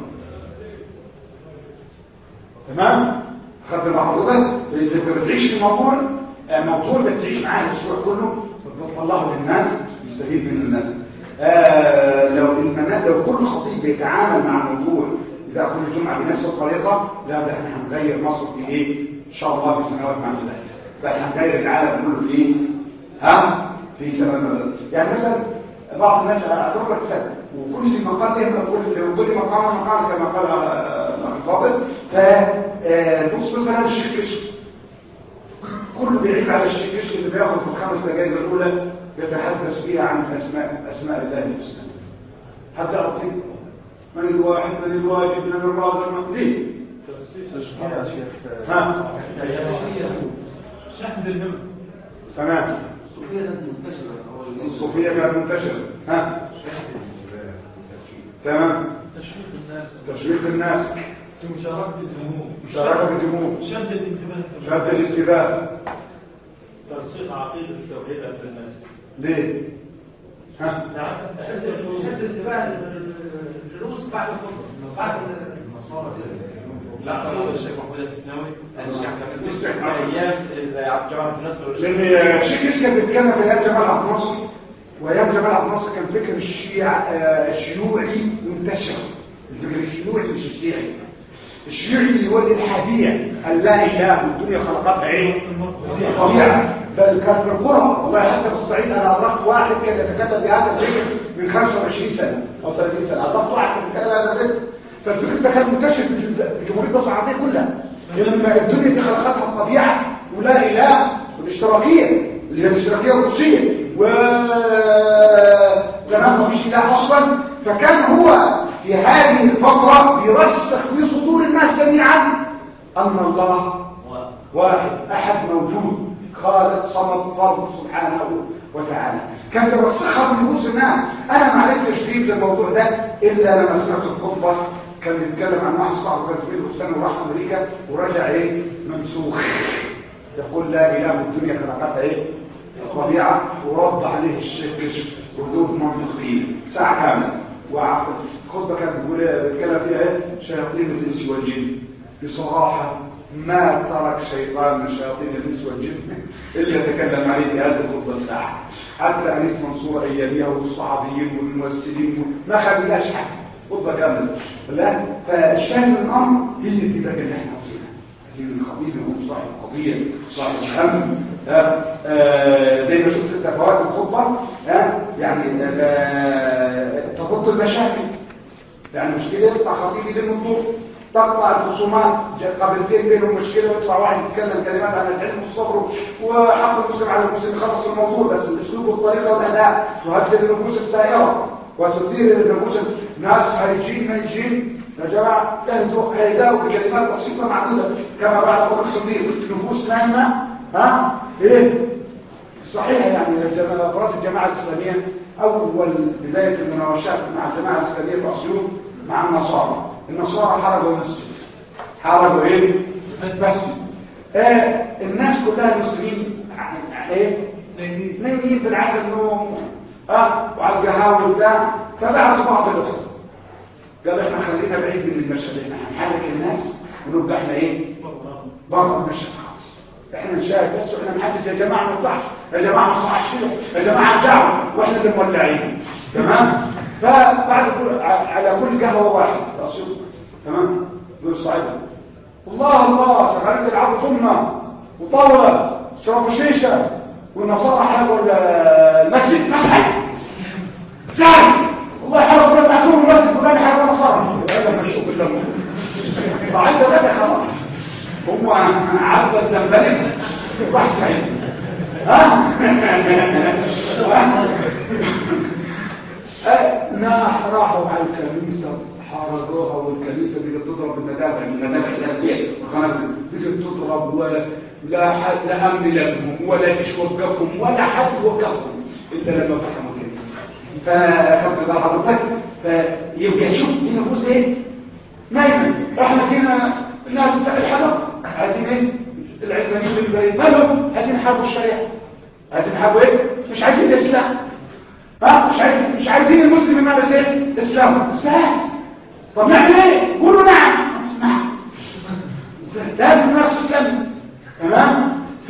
تمام خدت مع حضرتك انت بتعيش في موضوع موضوع بتعيش معاه الاسبوع كله بتطلعه للناس يستفيد منه الناس آه لو المنا... لو كل خطيب بيتعامل مع الموضوع اذا كل جمعه بنفس الطريقه لا ده احنا هنغير مصر في ايه ان شاء الله في سنوات معدوده فاحنا هنغير العالم كله في ايه ها في سنوات يعني مثلا بعض الناس اضرب لك مثال وكل مقال له كل كل مقام مقام كما قال الفاضل فبص مثلا الشيخ يوسف كله بيعيب على الشيخ يوسف اللي بياخد في الخمس دقائق الاولى يتحدث فيها عن اسماء اسماء الله الحسنى حتى اعطي من الواحد من الواجب من الرازق من ليه يا شيخ ها شحن الهم تمام الصوفيه كانت منتشره ها تمام تشويق الناس تشويق الناس مشاركة الهموم مشاركه الجمهور شد الانتباه شد الانتباه ترسيخ عقيدة التوحيد عند الناس ليه ها شد انتباه الفلوس بعد الخطبه بعد لا طبعا الشيخ محمود الاسناوي الشيخ ايام عبد الجواد النصر لان الشيخ يوسف كان بيتكلم في ايام جمال عبد الناصر وايام جمال عبد الناصر كان فكر الشيع آه، الشيوعي منتشر الفكر الشيوعي مش الشيعي الشيوعي اللي هو الالحاديه اللا اله والدنيا خلقتها ايه؟ طبيعه بل كان في القرى والله حتى في الصعيد انا ادركت واحد كان يتكلم بهذا الفكر من 25 سنه او 30 سنه ادركت واحد كان يتكلم بهذا الفكر فالفكر ده كان منتشر في جمهوريه مصر العربيه كلها لما الدنيا دي خلقتها الطبيعه ولا اله والاشتراكيه اللي هي الاشتراكيه الروسيه و كمان ما فيش اله اصلا فكان هو في هذه الفتره بيرسخ في صدور الناس جميعا ان الله واحد احد موجود خالق صمد فرد سبحانه وتعالى كان بيرسخها في نفوس الناس انا ما عرفتش تشريف الموضوع ده الا لما سمعت الخطبه كان بيتكلم عن واحد صاحبه كان في البستان وراح امريكا ورجع ايه ممسوخ يقول لا اله الدنيا خلقتها ايه الطبيعه ورد عليه الشيخ كشف ردود منطقيه ساعه كامله والخطبه كانت بتقول بيتكلم فيها ايه شياطين الانس والجن بصراحه ما ترك شيطان من شياطين الانس والجن الا يتكلم عليه في هذه الخطبه الساعه حتى انيس منصور اياميه والصحابيين والممثلين ما خليناش حد خطبه كامله لا فالشاهد من الامر هي الاتفاق اللي احنا فيها هي الخطيب هو صاحب القضيه صاحب الهم ها، آه، زي ما شفت فوائد الخطبه ها، يعني آه، تخط المشاكل يعني مشكله يطلع خطيب يلم الضوء تقطع الخصومات جا- قبلتين بينهم مشكله ويطلع واحد يتكلم كلمات عن العلم والصبر وحق المسلم على المسلم يخلص الموضوع بس الاسلوب والطريقه والاداء تهذب النفوس السائره وتثير النفوس ناس هيجين هيجين يا جماعه انتوا هيداوا بكلمات بسيطه معدوده كما بعد ابو بكر الصديق نفوس نايمه ها ايه صحيح يعني الجماعة أفراد الجماعة الإسلامية أول بداية المناوشات مع الجماعة الإسلامية في أسيوط مع النصارى النصارى حرقوا مسجد حرقوا إيه؟ مسجد آه الناس كلها المسلمين ع- ايه نايمين في العادة النوم اه وعلى القهاوي وبتاع فبعثوا بعض الاخوه قال احنا خلينا بعيد من المشهد احنا هنحرك الناس ونبقى احنا ايه بره المشهد خالص احنا نشاهد بس واحنا نحدد يا جماعه ما نطلعش يا جماعه ما نطلعش كده يا جماعه دعوه واحنا اللي مولعين تمام فبعد كل ع- على كل قهوه واحد رسول تمام دول صعيدة الله الله شغالين بيلعبوا ضمنه وطاوله شربوا شيشه والنصارى حرقوا ال- المسجد مسجد زعل والله حرقوا لنا معتوم المسجد فلان حرقوا نصارى هذا مشوق بالله فعند بدا خلاص هو عبد الزنبلك راح سعيد ها ناح راحوا على الكنيسة حرقوها والكنيسة دي تضرب بالمدافع المدافع الإسلامية وقنابل دي تضرب لا حد لا امن لكم ولا جيش وقفهم ولا حد وقفهم الا لما فهموا كده فخدت بال حضرتك فيبقى شوف دي نفوس ايه نايمه احنا فينا الناس بتاع الحضر عايزين ايه العلمانيين البريد مالهم عايزين يحاربوا الشريعه عايزين يحاربوا ايه مش عايزين الاسلام ها مش عايزين مش عايزين المسلم يمارس ايه الاسلام سهل طب نعمل ايه قولوا نعم نعم لازم نفس الكلمه تمام ف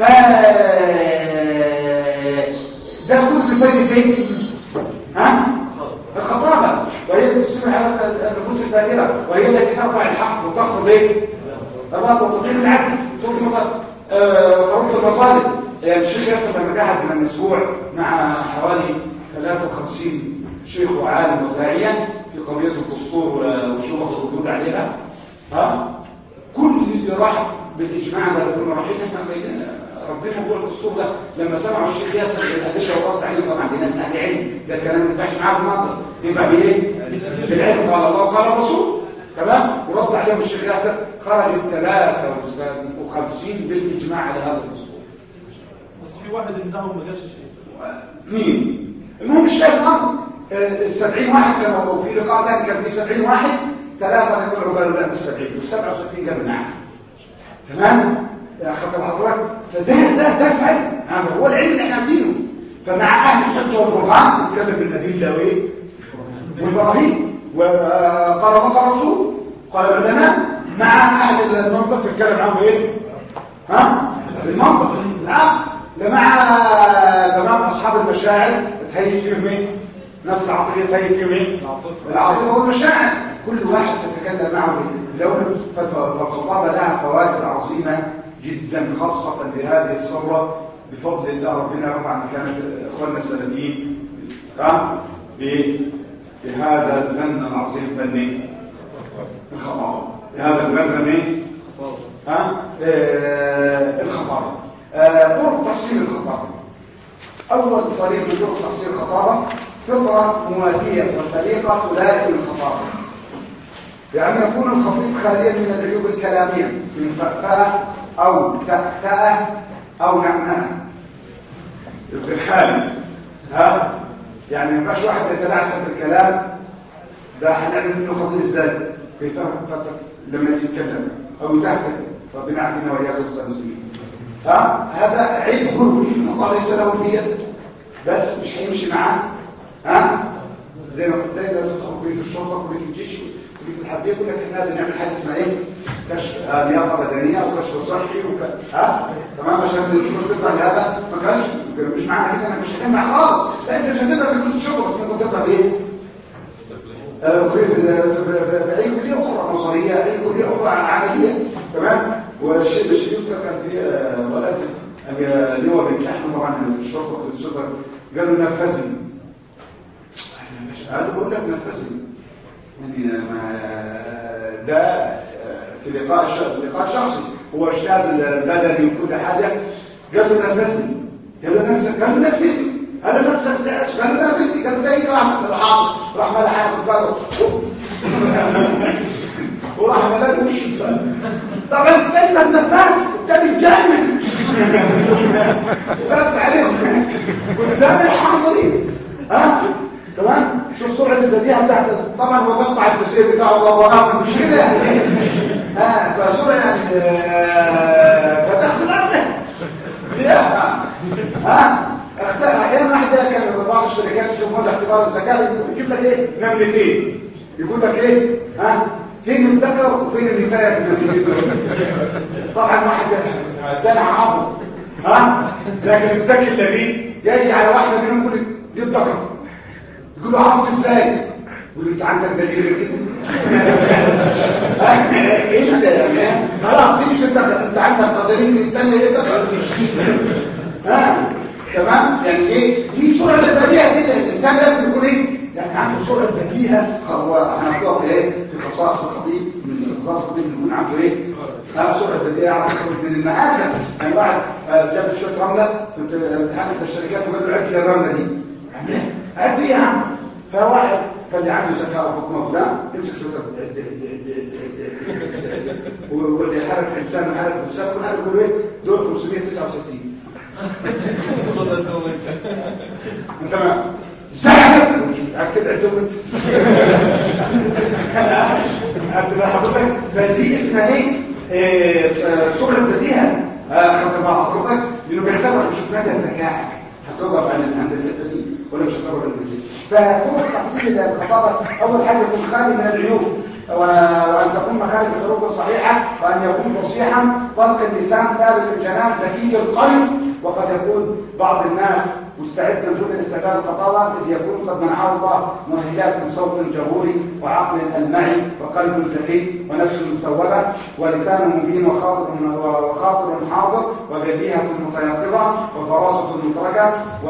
ده كل فايده فين ها الخطابه وهي تسمى هذا النفوس الفاجره وهي التي ترفع الحق وتخرج ايه تمام وتقيم العدل تقيم طرق المصالح يعني الشيخ ياسر لما قعد من اسبوع مع حوالي 53 شيخ وعالم وداعيا في قضيه الدستور وشروط الردود عليها ها كل اللي راح بالاجماع ده كنا رايحين احنا ربنا موضوع الدستور ده لما سمعوا الشيخ ياسر الادله ورد عليهم طبعا دي ناس اهل علم ده كلام ما ينفعش معاه بالمنطق ينفع بايه؟ بالعلم قال الله وقال الرسول تمام ورد عليهم الشيخ ياسر خرج 53 بالاجماع على هذا الدستور بس في واحد منهم ما جاش شيء مين؟ المهم الشيخ نصر ال 70 واحد كانوا في لقاء ثاني كان في 70 واحد ثلاثة يقولوا قالوا لا مش 70 و67 قالوا نعم تمام؟ يا خطر حضرتك فده ده ده فعلا هذا هو العلم اللي احنا عايزينه فمع اهل الحجه والبرهان نتكلم بالادله وايه؟ والبراهين وقال الله قال الرسول قال العلماء مع اهل المنطق نتكلم عنه ايه؟ ها؟ المنطق العقل مع تمام اصحاب المشاعر تهيئ فيهم ايه؟ نفس العقليه تهيئ فيهم ايه؟ العاطفه والمشاعر كل واحد تتكلم معه لون فالخطابه لها فوائد عظيمه جدا خاصة بهذه الثورة بفضل الله ربنا رفع مكانة اخواننا السلفيين قام بهذا الفن العظيم فني الخطابة بهذا الفن فني ها آه الخطابة آه طرق تحصيل الخطابة أول طريق من طرق تحصيل الخطابة فطرة موازية وطريقة تلائم الخطابة بأن يكون الخطيب خاليا من العيوب الكلامية من فأفأة أو تأتأة أو نعناء يبقى خالي ها يعني ما ينفعش واحد يتلعثم بالكلام ده هنعمل منه خطيب ازاي بيفهم لما يتكلم أو يتهكم ربنا عافينا وإياكم المسلمين ها هذا عيب كله الله ليس له بيد بس مش هيمشي معاه ها زي ما قلت لك تدخل كليه الشرطه كليه الجيش كليه الحربيه يقول لك احنا لازم نعمل حاجه اسمها ايه؟ كشف آه، لياقه بدنيه وكشف صحي وك... ها تمام عشان الدكتور تطلع لهذا ما كانش مش معنى كده انك مش هتنفع خالص لا انت مش هتبقى في كليه الشرطه بس ممكن تطلع بايه؟ آه، في في اي كليه اخرى نظريه اي كليه اخرى عمليه تمام والشيء الشيء كان في آه، ولد آه، اللي هو بيمتحن طبعا في الشرطه في السوبر قالوا نفذني هذا بقول لك نفذني يعني ما ده آه، في لقاء ش- لقاء شخصي هو اجتهاد البدني وكل حاجه قال له نفذني قال له نفذني قال له نفذني هذا نفذ قال له نفذني قال له زي راح الحافظ راح ملح حافظ وراح ملك وش طب انت انت النفاذ انت بتجنن بس عليهم قدام الحاضرين ها تمام شوف سرعه البديهه بتاعت طبعا هو بيقطع التسير بتاعه الله وراء مش كده ها فسرعه يعني آه، فتاخد عنه ها اختار احيانا واحد كان بعض الشركات يشوفون اختبار الذكاء يجيب لك ايه نملتين يقول لك ايه ها فين الذكر وفين النساء طبعا واحد ده عبط ها لكن الذكي الذي يجي على واحده منهم يقول دي الذكر يقول له عبط ازاي يقول له انت عندك دليل كده ايه ده يا مان خلاص دي مش الذكر انت عندك دليل الثانيه ايه الذكر ها تمام يعني ايه دي صوره بديهه كده الانسان لازم يكون ايه يعني عنده صوره بديهه هو هنحطها في ايه في خصائص الخطيب من خصائص الخطيب يكون عنده ايه ها صوره بديهه على من المآكل يعني واحد آه، جاب شويه رمله كنت امتحان في الشركات وقال له عد لي الرمله دي عد ايه يا عم فواحد فاللي عنده ذكاء وحكمه ده يمسك شوطه واللي حرك انسان حرك انسان كل هذا يقول ايه دول 569 تمام اكد عندهم اكد حضرتك فدي اسمها ايه آه، صورة بديهة خدت مع حضرتك لانه بيعتبر مش مدى ذكائك هتضرب عن عند الحته دي ولا مش هتضرب عن الحته دي فهو التحصيل الخطابه اول حاجه يكون خالي من العيوب وان تكون مخارج الحروف الصحيحه وان يكون فصيحا طلق اللسان ثابت الجنان ذكي القلب وقد يكون بعض الناس مستعد جدا لاستفادة الخطابة إذ يكون قد منعه الله مؤهلات من صوت جهوري وعقل ألمعي وقلب ذكي ونفس مسوبة ولسان مبين وخاطر وخاطر حاضر وبديهة متيقظة وفراسة مدركة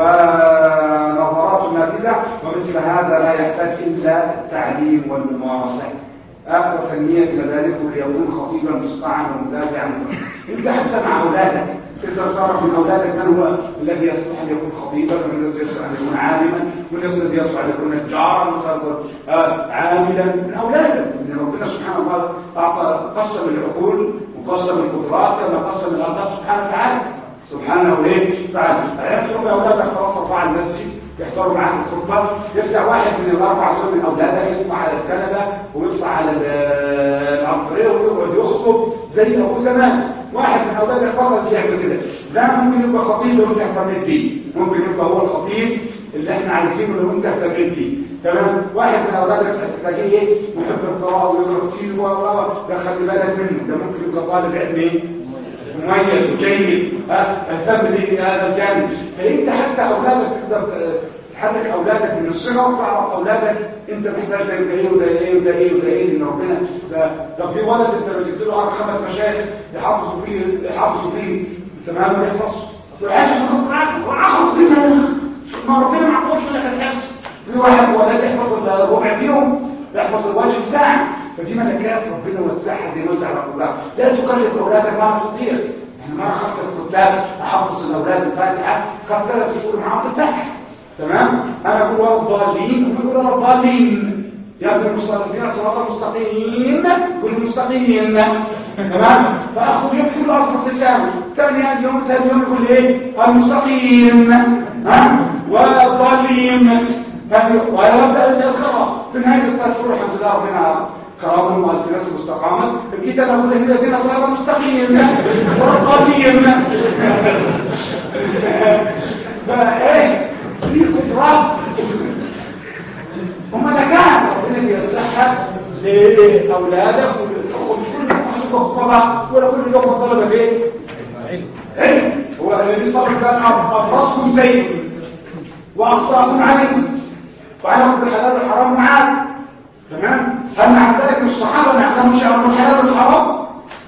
ونظرات نافذة ومثل هذا لا يحتاج إلا التعليم والممارسة آخر فنية إلى ذلك ليكون خطيبا مصطعا ومدافعا انت حتى مع أولادك إذا صار من أولادك من هو الذي يصلح أن يكون خطيبا ومن الذي يصلح أن يكون عالما ومن الذي يصلح أن يكون نجارا آه عاملا من أولادك لأن ربنا سبحانه وتعالى أعطى قسم العقول وقسم القدرات كما قسم الأرض سبحانه وتعالى سبحانه ليه تعالى يحصل أولادك خلاص رفع المسجد يحضروا معاك الخطبة يفتح واحد من الأربع دول من أولادك يطلع على الكنبة ويطلع على العبقرية ويقعد يخطب زي أبو زمان واحد من أولادك فقط يعمل كده ده ممكن يبقى خطيب لو أنت اهتميت بيه ممكن يبقى هو الخطيب اللي احنا عايزينه لو أنت اهتميت بيه تمام واحد من أولادك تلاقيه ايه محب القراءة ويقرأ كتير و ده خلي بالك منه ده ممكن يبقى طالب علم ايه مميز وجيد اهتم به هذا الجانب فانت حتى اولادك تقدر تحرك اولادك من الصغر وتعرف اولادك انت محتاج ده ايه وده ايه وده ايه وده ايه لان ربنا ده ده في ولد انت لو جبت له اربع خمس مشايخ يحافظوا فيه يحافظوا فيه تمام ما يحفظش وعايز يحفظ معاك وعاخد منها ما ربنا ما عطوش لك الحفظ في واحد ولد يحفظ الربع فيهم يحفظ الوجه بتاعك فدي ملكات ربنا وزعها زي ما وزع الله لا تكلف اولادك ما تطير يعني ما اخذت الكتاب احفظ الاولاد الفاتحه قد ثلاث شهور معاهم الفاتحه تمام انا اقول ولا الضالين ويقول ولا الضالين يا ابن المصلين صراط المستقيم كل مستقيم تمام فاخذ يكفي الارض الثاني ثاني يوم ثاني يوم يقول ايه المستقيم ها والضالين ويبدا الخطا في نهايه التذكر الحمد لله ربنا كرام والسنة مستقامة الكتاب أقول لك إذا كنا صراط مستقيم والقديم فإيه في قدرات هم ذكاء ربنا بيصلحها لأولادك وكل طبعا ولا كل يوم طلبة ايه؟ علم هو الذي صبر كان أفرصكم زيت وأخطأكم عليه وأنا أخذ الحلال والحرام معاك تمام هل مع ذلك الصحابة ما يعلموش أمر الحلال والحرام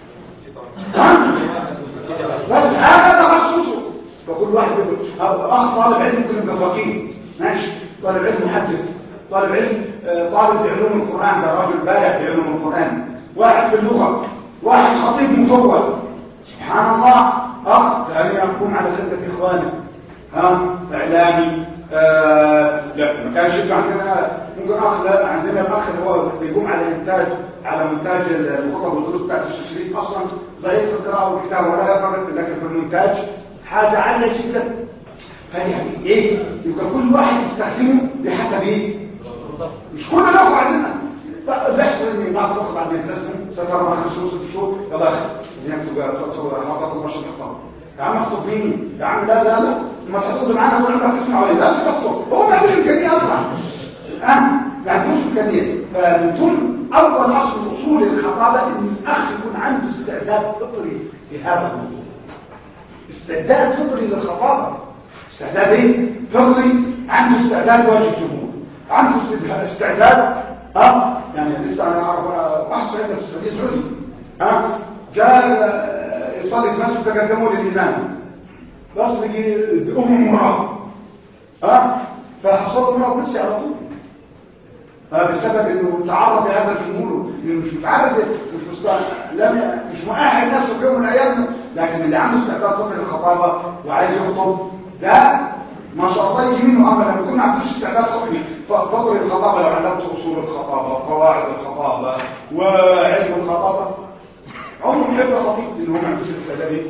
بس هذا تخصصه فكل واحد يقول اخ طالب علم يمكن يبقى فقيه ماشي طالب علم محدث طالب علم طالب في علوم القرآن ده راجل بارع في علوم القرآن واحد في اللغة واحد خطيب مفوض سبحان الله اخ يعني يقوم على سدة اخوانه ها اعلامي آه لا ما كانش يبقى عندنا ممكن اخ لا عندنا الاخ اللي هو بيقوم على انتاج على مونتاج الخطب والدروس بتاعت الشريك اصلا ضعيف في القراءه والكتابه ولا يفرق لكن في المونتاج حاجه عاليه جدا فيعني ايه يبقى كل واحد يستخدمه بحسب ايه مش كل ده عندنا بحث ان بعض الوقت بعد ما يتلزم سترى مع خمس ست شهور يلا اخي نكتب تصور حاطط مش محترم يا عم اخطب مين يا عم لا لا لا ما تحطوا معانا كل عمرك تسمع ولا لا تخطب هو ما عندوش امكانيه اصلا الان ما عندوش امكانيه فمن اول اصل اصول الخطابه ان الاخ يكون عنده استعداد فطري في هذا الموضوع استعداد فطري للخطابه استعداد ايه فطري عنده استعداد واجه الجمهور عنده استعداد ها يعني لسه انا اعرف واحد صحيح في السعوديه سعودي ها جاء يصلي في مسجد تقدموا للإمام بس بيجي أم مراه ها فحصلت مراه قدسي على طول بسبب انه تعرض لهذا الجمهور انه مش متعرض مش مست... لم مش مؤهل نفسه في يوم من الايام لكن اللي عنده استعداد فطر الخطابه وعايز يخطب ده ما شاء الله يجي منه امر لما يكون ما عندوش استعداد فطري فضل الخطابة لو علمت أصول الخطابة وقواعد الخطابة وعلم الخطابة عمر يحب خطيب لأنه ما عندوش الاستعداد إيه؟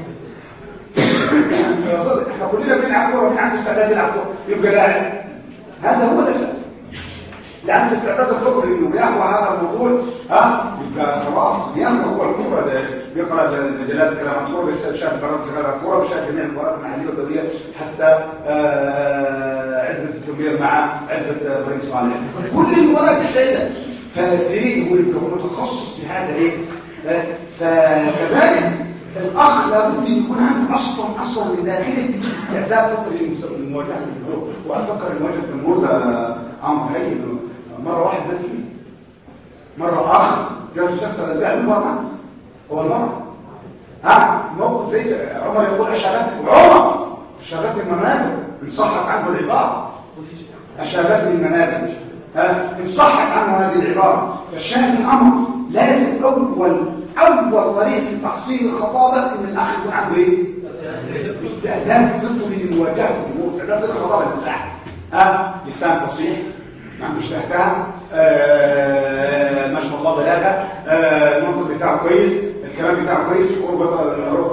احنا كلنا بنلعب كورة من عنده استعداد يلعب كورة يبقى لاعب هذا هو الأساس لأن الاستعداد الفكري انه بيقوى هذا الموضوع ها يبقى خلاص بيقرا هو الكوره ده بيقرا المجلات كلام الكوره بيشاهد برامج كلام الكوره بيشاهد جميع المباريات المحليه والدوليه حتى آه، عده التمرير مع عده فريق صالح كل المباريات الشهيده فالفريق هو يبقى متخصص في هذا ايه آه، فكذلك الاخ لابد يكون عنده اصلا اصلا من داخله استعداد فكري لمواجهه الجمهور وافكر مواجهه الجمهور ده امر هين مرة واحد بس مرة آخر جاء الشخص الذي المرة هو المرة ها موقف زي عمر يقول أشارات عمر أشارات المنابر إن صحت عنه العبارة أشارات المنابر ها إن صحت عنه هذه العبارة فالشاهد الأمر لازم أول أول طريق في تحصيل الخطابة إن الأخ يكون عنده إيه؟ استعداد ضد لمواجهة الأمور استعداد الخطابة للساحة ها لسان فصيح ما عندوش تحتها ما شاء الله بلاغه المنطق بتاعه كويس الكلام بتاعه كويس قربة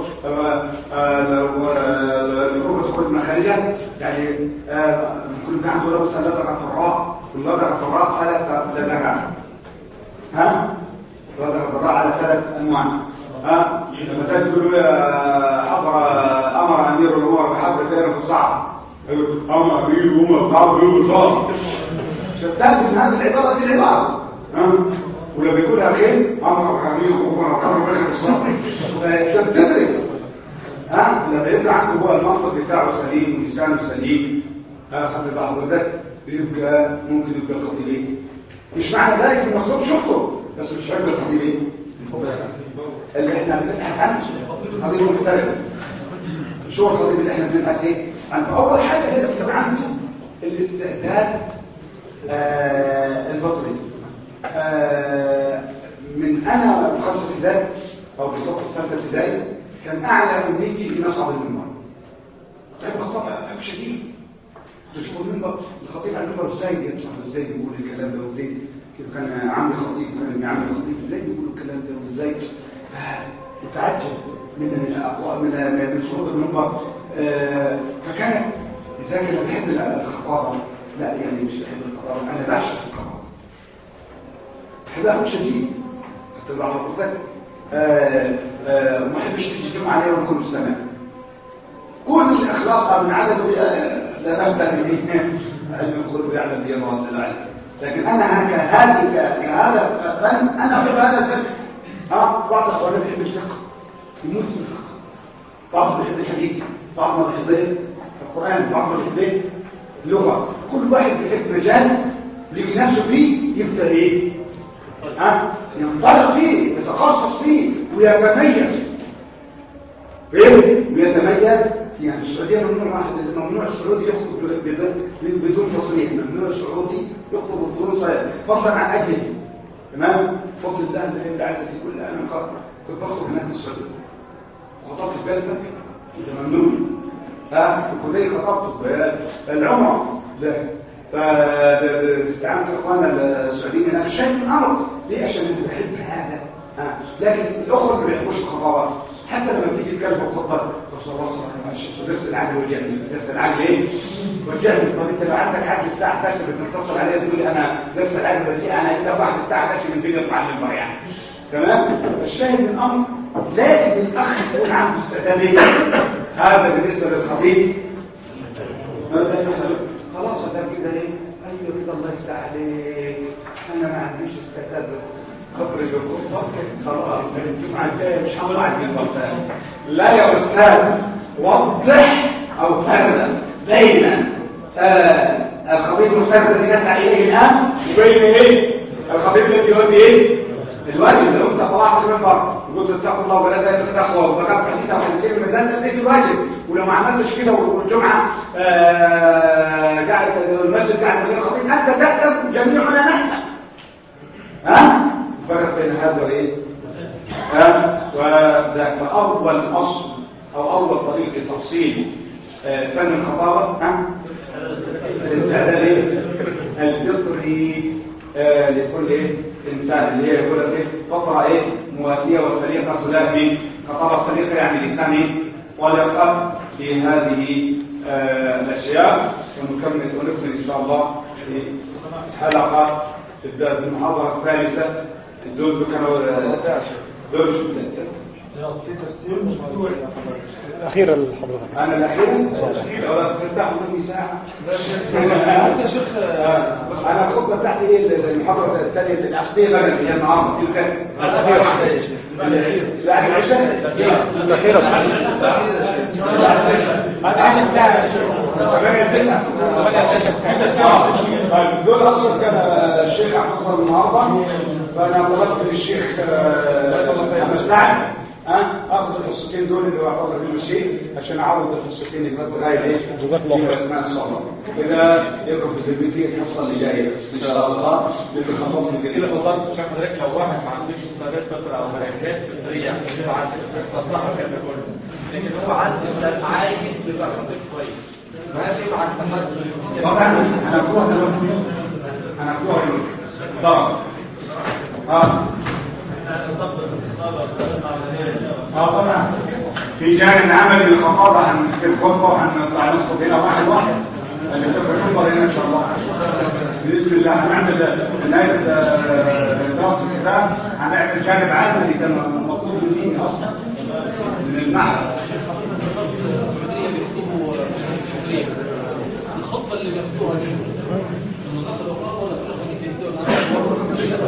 القربة تخرج من خارجه يعني كل ده عنده لو ثلاثة فراء كل ثلاثة فراء على ثلاثة ها ثلاثة فراء على ثلاث أنواع ها لما تقولوا حضر أمر أمير الأمور بحضر كلام في الصعب أمر أمير الأمور بحضر كلام في الصعب تستخدم من هذه العبارة دي العبارة ها ولو بيقولها خير امر حبيب وامر وكرم بالك الصبر فتدرك ها لما يبقى عنده هو المنطق بتاعه سليم ولسانه سليم ها خد بعض ده يبقى ممكن يبقى الخطيب ايه مش معنى ذلك ان المخطوب شفته بس مش هيبقى الخطيب ايه اللي احنا بنبحث عنه خطيب مختلف شو الخطيب اللي احنا بنبحث ايه عن اول حاجه هي تبقى عنده الاستعداد آه البصري آه من انا خمسة ابتدائي او بالظبط ثالثة ابتدائي كان اعلى امنيتي ان اصعد المنبر كان خطاب اب شديد تشوف المنبر الخطيب على المنبر ازاي يطلع ازاي يقول الكلام ده وازاي كيف كان عامل خطيب كان ابن عامل خطيب ازاي بيقول الكلام ده وازاي تتعجب من الاقوى من من صعود المنبر آه فكانت لذلك انا بحب الخطابه لا يعني مش بحب القرار انا بعشق القرار بحبها شديد تبع حضرتك وما احبش تجتمع عليه ونكون مستمع كل الاخلاق من عدد لا نبدا به علم القلوب يعلم به الله جل وعلا لكن انا كهذه كهذا فن انا احب هذا الفن ها بعض اخواننا بيحب الفقه يموت في الفقه بعض بيحب الحديث بعض ما بيحب القران بعض ما بيحب اللغه كل واحد بيحب مجال لقي نفسه فيه يبدا ايه ها ينطلق فيه يتخصص فيه ويتميز فين ويتميز يعني السعوديه ممنوع واحد ممنوع السعودي يخطب بدون تصريح ممنوع السعودي يخطب بدون صريح فضلا عن اجله تمام فضل الله اللي انت عايز دي كلها انا مقرر كنت بخطب هناك في السعوديه خطبت في بلدنا ده ممنوع ها في الكليه خطبت العمره لا فاستعانت اخواننا السعوديين انا شايف الامر ليه عشان انت بحب هذا ها لكن الاخوه ما بيحبوش الخطابات حتى لما تيجي تتكلم الخطبه رسول الله صلى الله عليه وسلم درس العدل والجهل درس العدل ايه والجهل طب انت لو عندك حد الساعه 11 بتتصل عليا تقول لي انا درس العدل بس انا الا واحد الساعه 11 من الدنيا يطلع المنبر يعني تمام الشاهد من الامر لازم الاخ يكون عنده استعداد هذا بالنسبه للخطيب خلاص ده كده ايه ايوه كده الله يفتح عليك انا ما عنديش استعداد خبر الخطبه خلاص الجمعه الجايه مش هطلع المنبر لا يا استاذ وضح او فرق بين آه الخطيب المستقبل اللي نسعى اليه الان وبين ايه الخطيب الذي يؤدي ايه الواجب لو انت طلعت المنبر قلت اتقوا الله ولا زالت التقوى وذكرت حديثا وحديثين من ذلك تديك الواجب ولو ما عملتش كده والجمعه قاعد المسجد قاعد من غير خطيب انت تأثم جميعنا نحن ها فرق بين هذا وايه ها وذاك اول اصل او اول طريق لتفصيل فن الخطابه ها الاستعداد ايه الفطري آه، لكل إيه؟ إنسان اللي هي يقول لك إيه فطرة إيه مواتية والخليقة تلائم خطاب الخليقة يعني الإنسان إيه ولقد في هذه آه، الأشياء ونكمل ونكمل إن شاء الله في حلقة في المحاضرة الثالثة دول كانوا دول في تسجيل مشروع يا حضرتك الأخيرة لحضرتك أنا الأخير ولا تفتح مني ساعة انت يا شيخ آه، أنا الخطبة بتاعتي إيه المحاضرة الثانية الأخيرة بقى اللي هي النهاردة دي كانت الأخيرة بعد العشاء الأخيرة أنا عايز بتاع ثمانية ستة طيب دول أصلا كان الشيخ أحمد النهاردة فأنا طلبت من الشيخ آه، محمد سعد ها اخذ الحصتين دول اللي هو اعتبر منه شيء عشان اعوض الحصتين اللي فاتوا لغايه ايه؟ جزاك الله خير. ان شاء الله كده يقرب في ذمتي الحصه اللي جايه ان شاء الله اللي خططنا كده كده فضلت شايف حضرتك لو واحد ما عندوش استعداد فترة او ملكات فطرية مش عارف تصلحه كده كله لكن هو عنده عايز يبقى خطيب كويس ماشي مع التحدي طبعا انا اقوى دلوقتي انا اقوى ضرب اه اه طبعا في جانب عملي للخطابه هنمسك الخطبه وهنطلع نخطب هنا واحد واحد اللي تبقى الخطبه هنا ان شاء الله باذن الله هنعمل نهايه دراسه الكتاب هنعمل جانب عملي كان مطلوب مني اصلا من المعهد الخطة اللي بياخدوها دي المناقصة الأخرى ولا الأخرى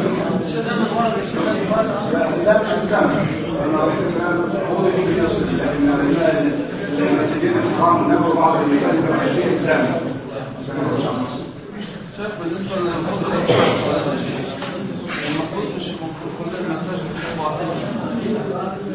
لا مش مكمل انا هو اللي في نفس لان المسجدين الحرام نبوا بعض المكان في الحجين الاسلامي عشان ما نروحش على مصر. شيخ بالنسبه للخطوه المفروض مش المفروض كل المساجد تكون واحده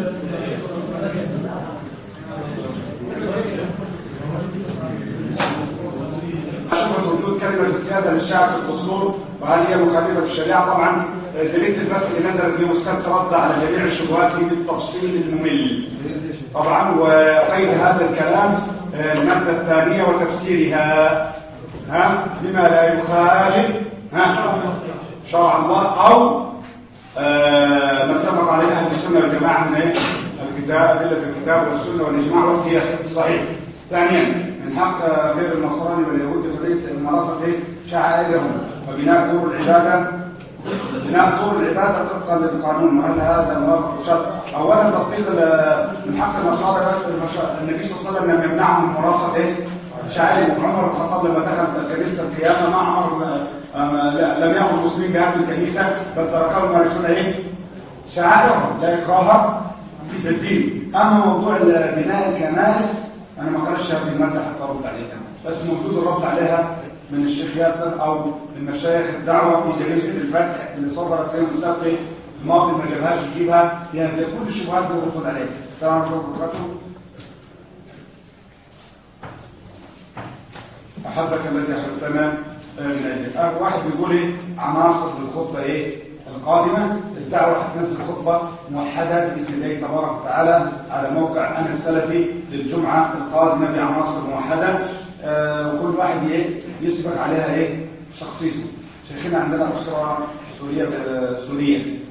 أشكر وجود كلمة السيادة للشعب في الدستور وهل هي مخالفة للشريعة طبعا دليل البث اللي نزلت في مسكت رد على جميع الشبهات دي بالتفصيل الممل طبعا وقيد هذا الكلام آه، المادة الثانية وتفسيرها ها بما لا يخالف ها شرع الله أو آه، ما اتفق عليه أهل السنة والجماعة من إيه؟ الكتاب أدلة الكتاب والسنة والإجماع والقياس صحيح ثانيا من حق غير النصراني واليهود حرية المناصب إيه؟ شعائرهم وبناء دور العبادة بناء دور العبادة طبقا للقانون وهل هذا موافق الشرع أولا تطبيق ال- من حق النصارى بس المشا- النبي صلى الله عليه وسلم لم يمنعهم من مراسة إيه؟ شعائر عمر بن الخطاب لما دخل كنيسة القيامة مع عمر ما- ما- لا- لم يأخذ المسلمين بهذه الكنيسة بل تركهم يمارسون إيه؟ شعائرهم لا إكراه في الدين أما موضوع بناء الكنائس أنا ما قرأتش هذه المادة حتى أرد عليها بس موجود الرد عليها من الشيخ ياسر أو من مشايخ الدعوة في جريدة الفتح اللي صدرت في المستقبل الماضي ما جابهاش يجيبها يعني زي كل الشبهات دي الرد عليها السلام عليكم ورحمة الله وبركاته أحبك الذي أحببتنا من أجل أه واحد بيقول إيه عناصر الخطبة إيه القادمة الدعوة هتنزل خطبة موحدة بإذن الله تبارك وتعالى على موقع أنا السلفي للجمعة القادمة بعناصر موحدة آه وكل واحد إيه يسبق عليها إيه شخصيته شيخنا عندنا أسرة سورية آه، سورية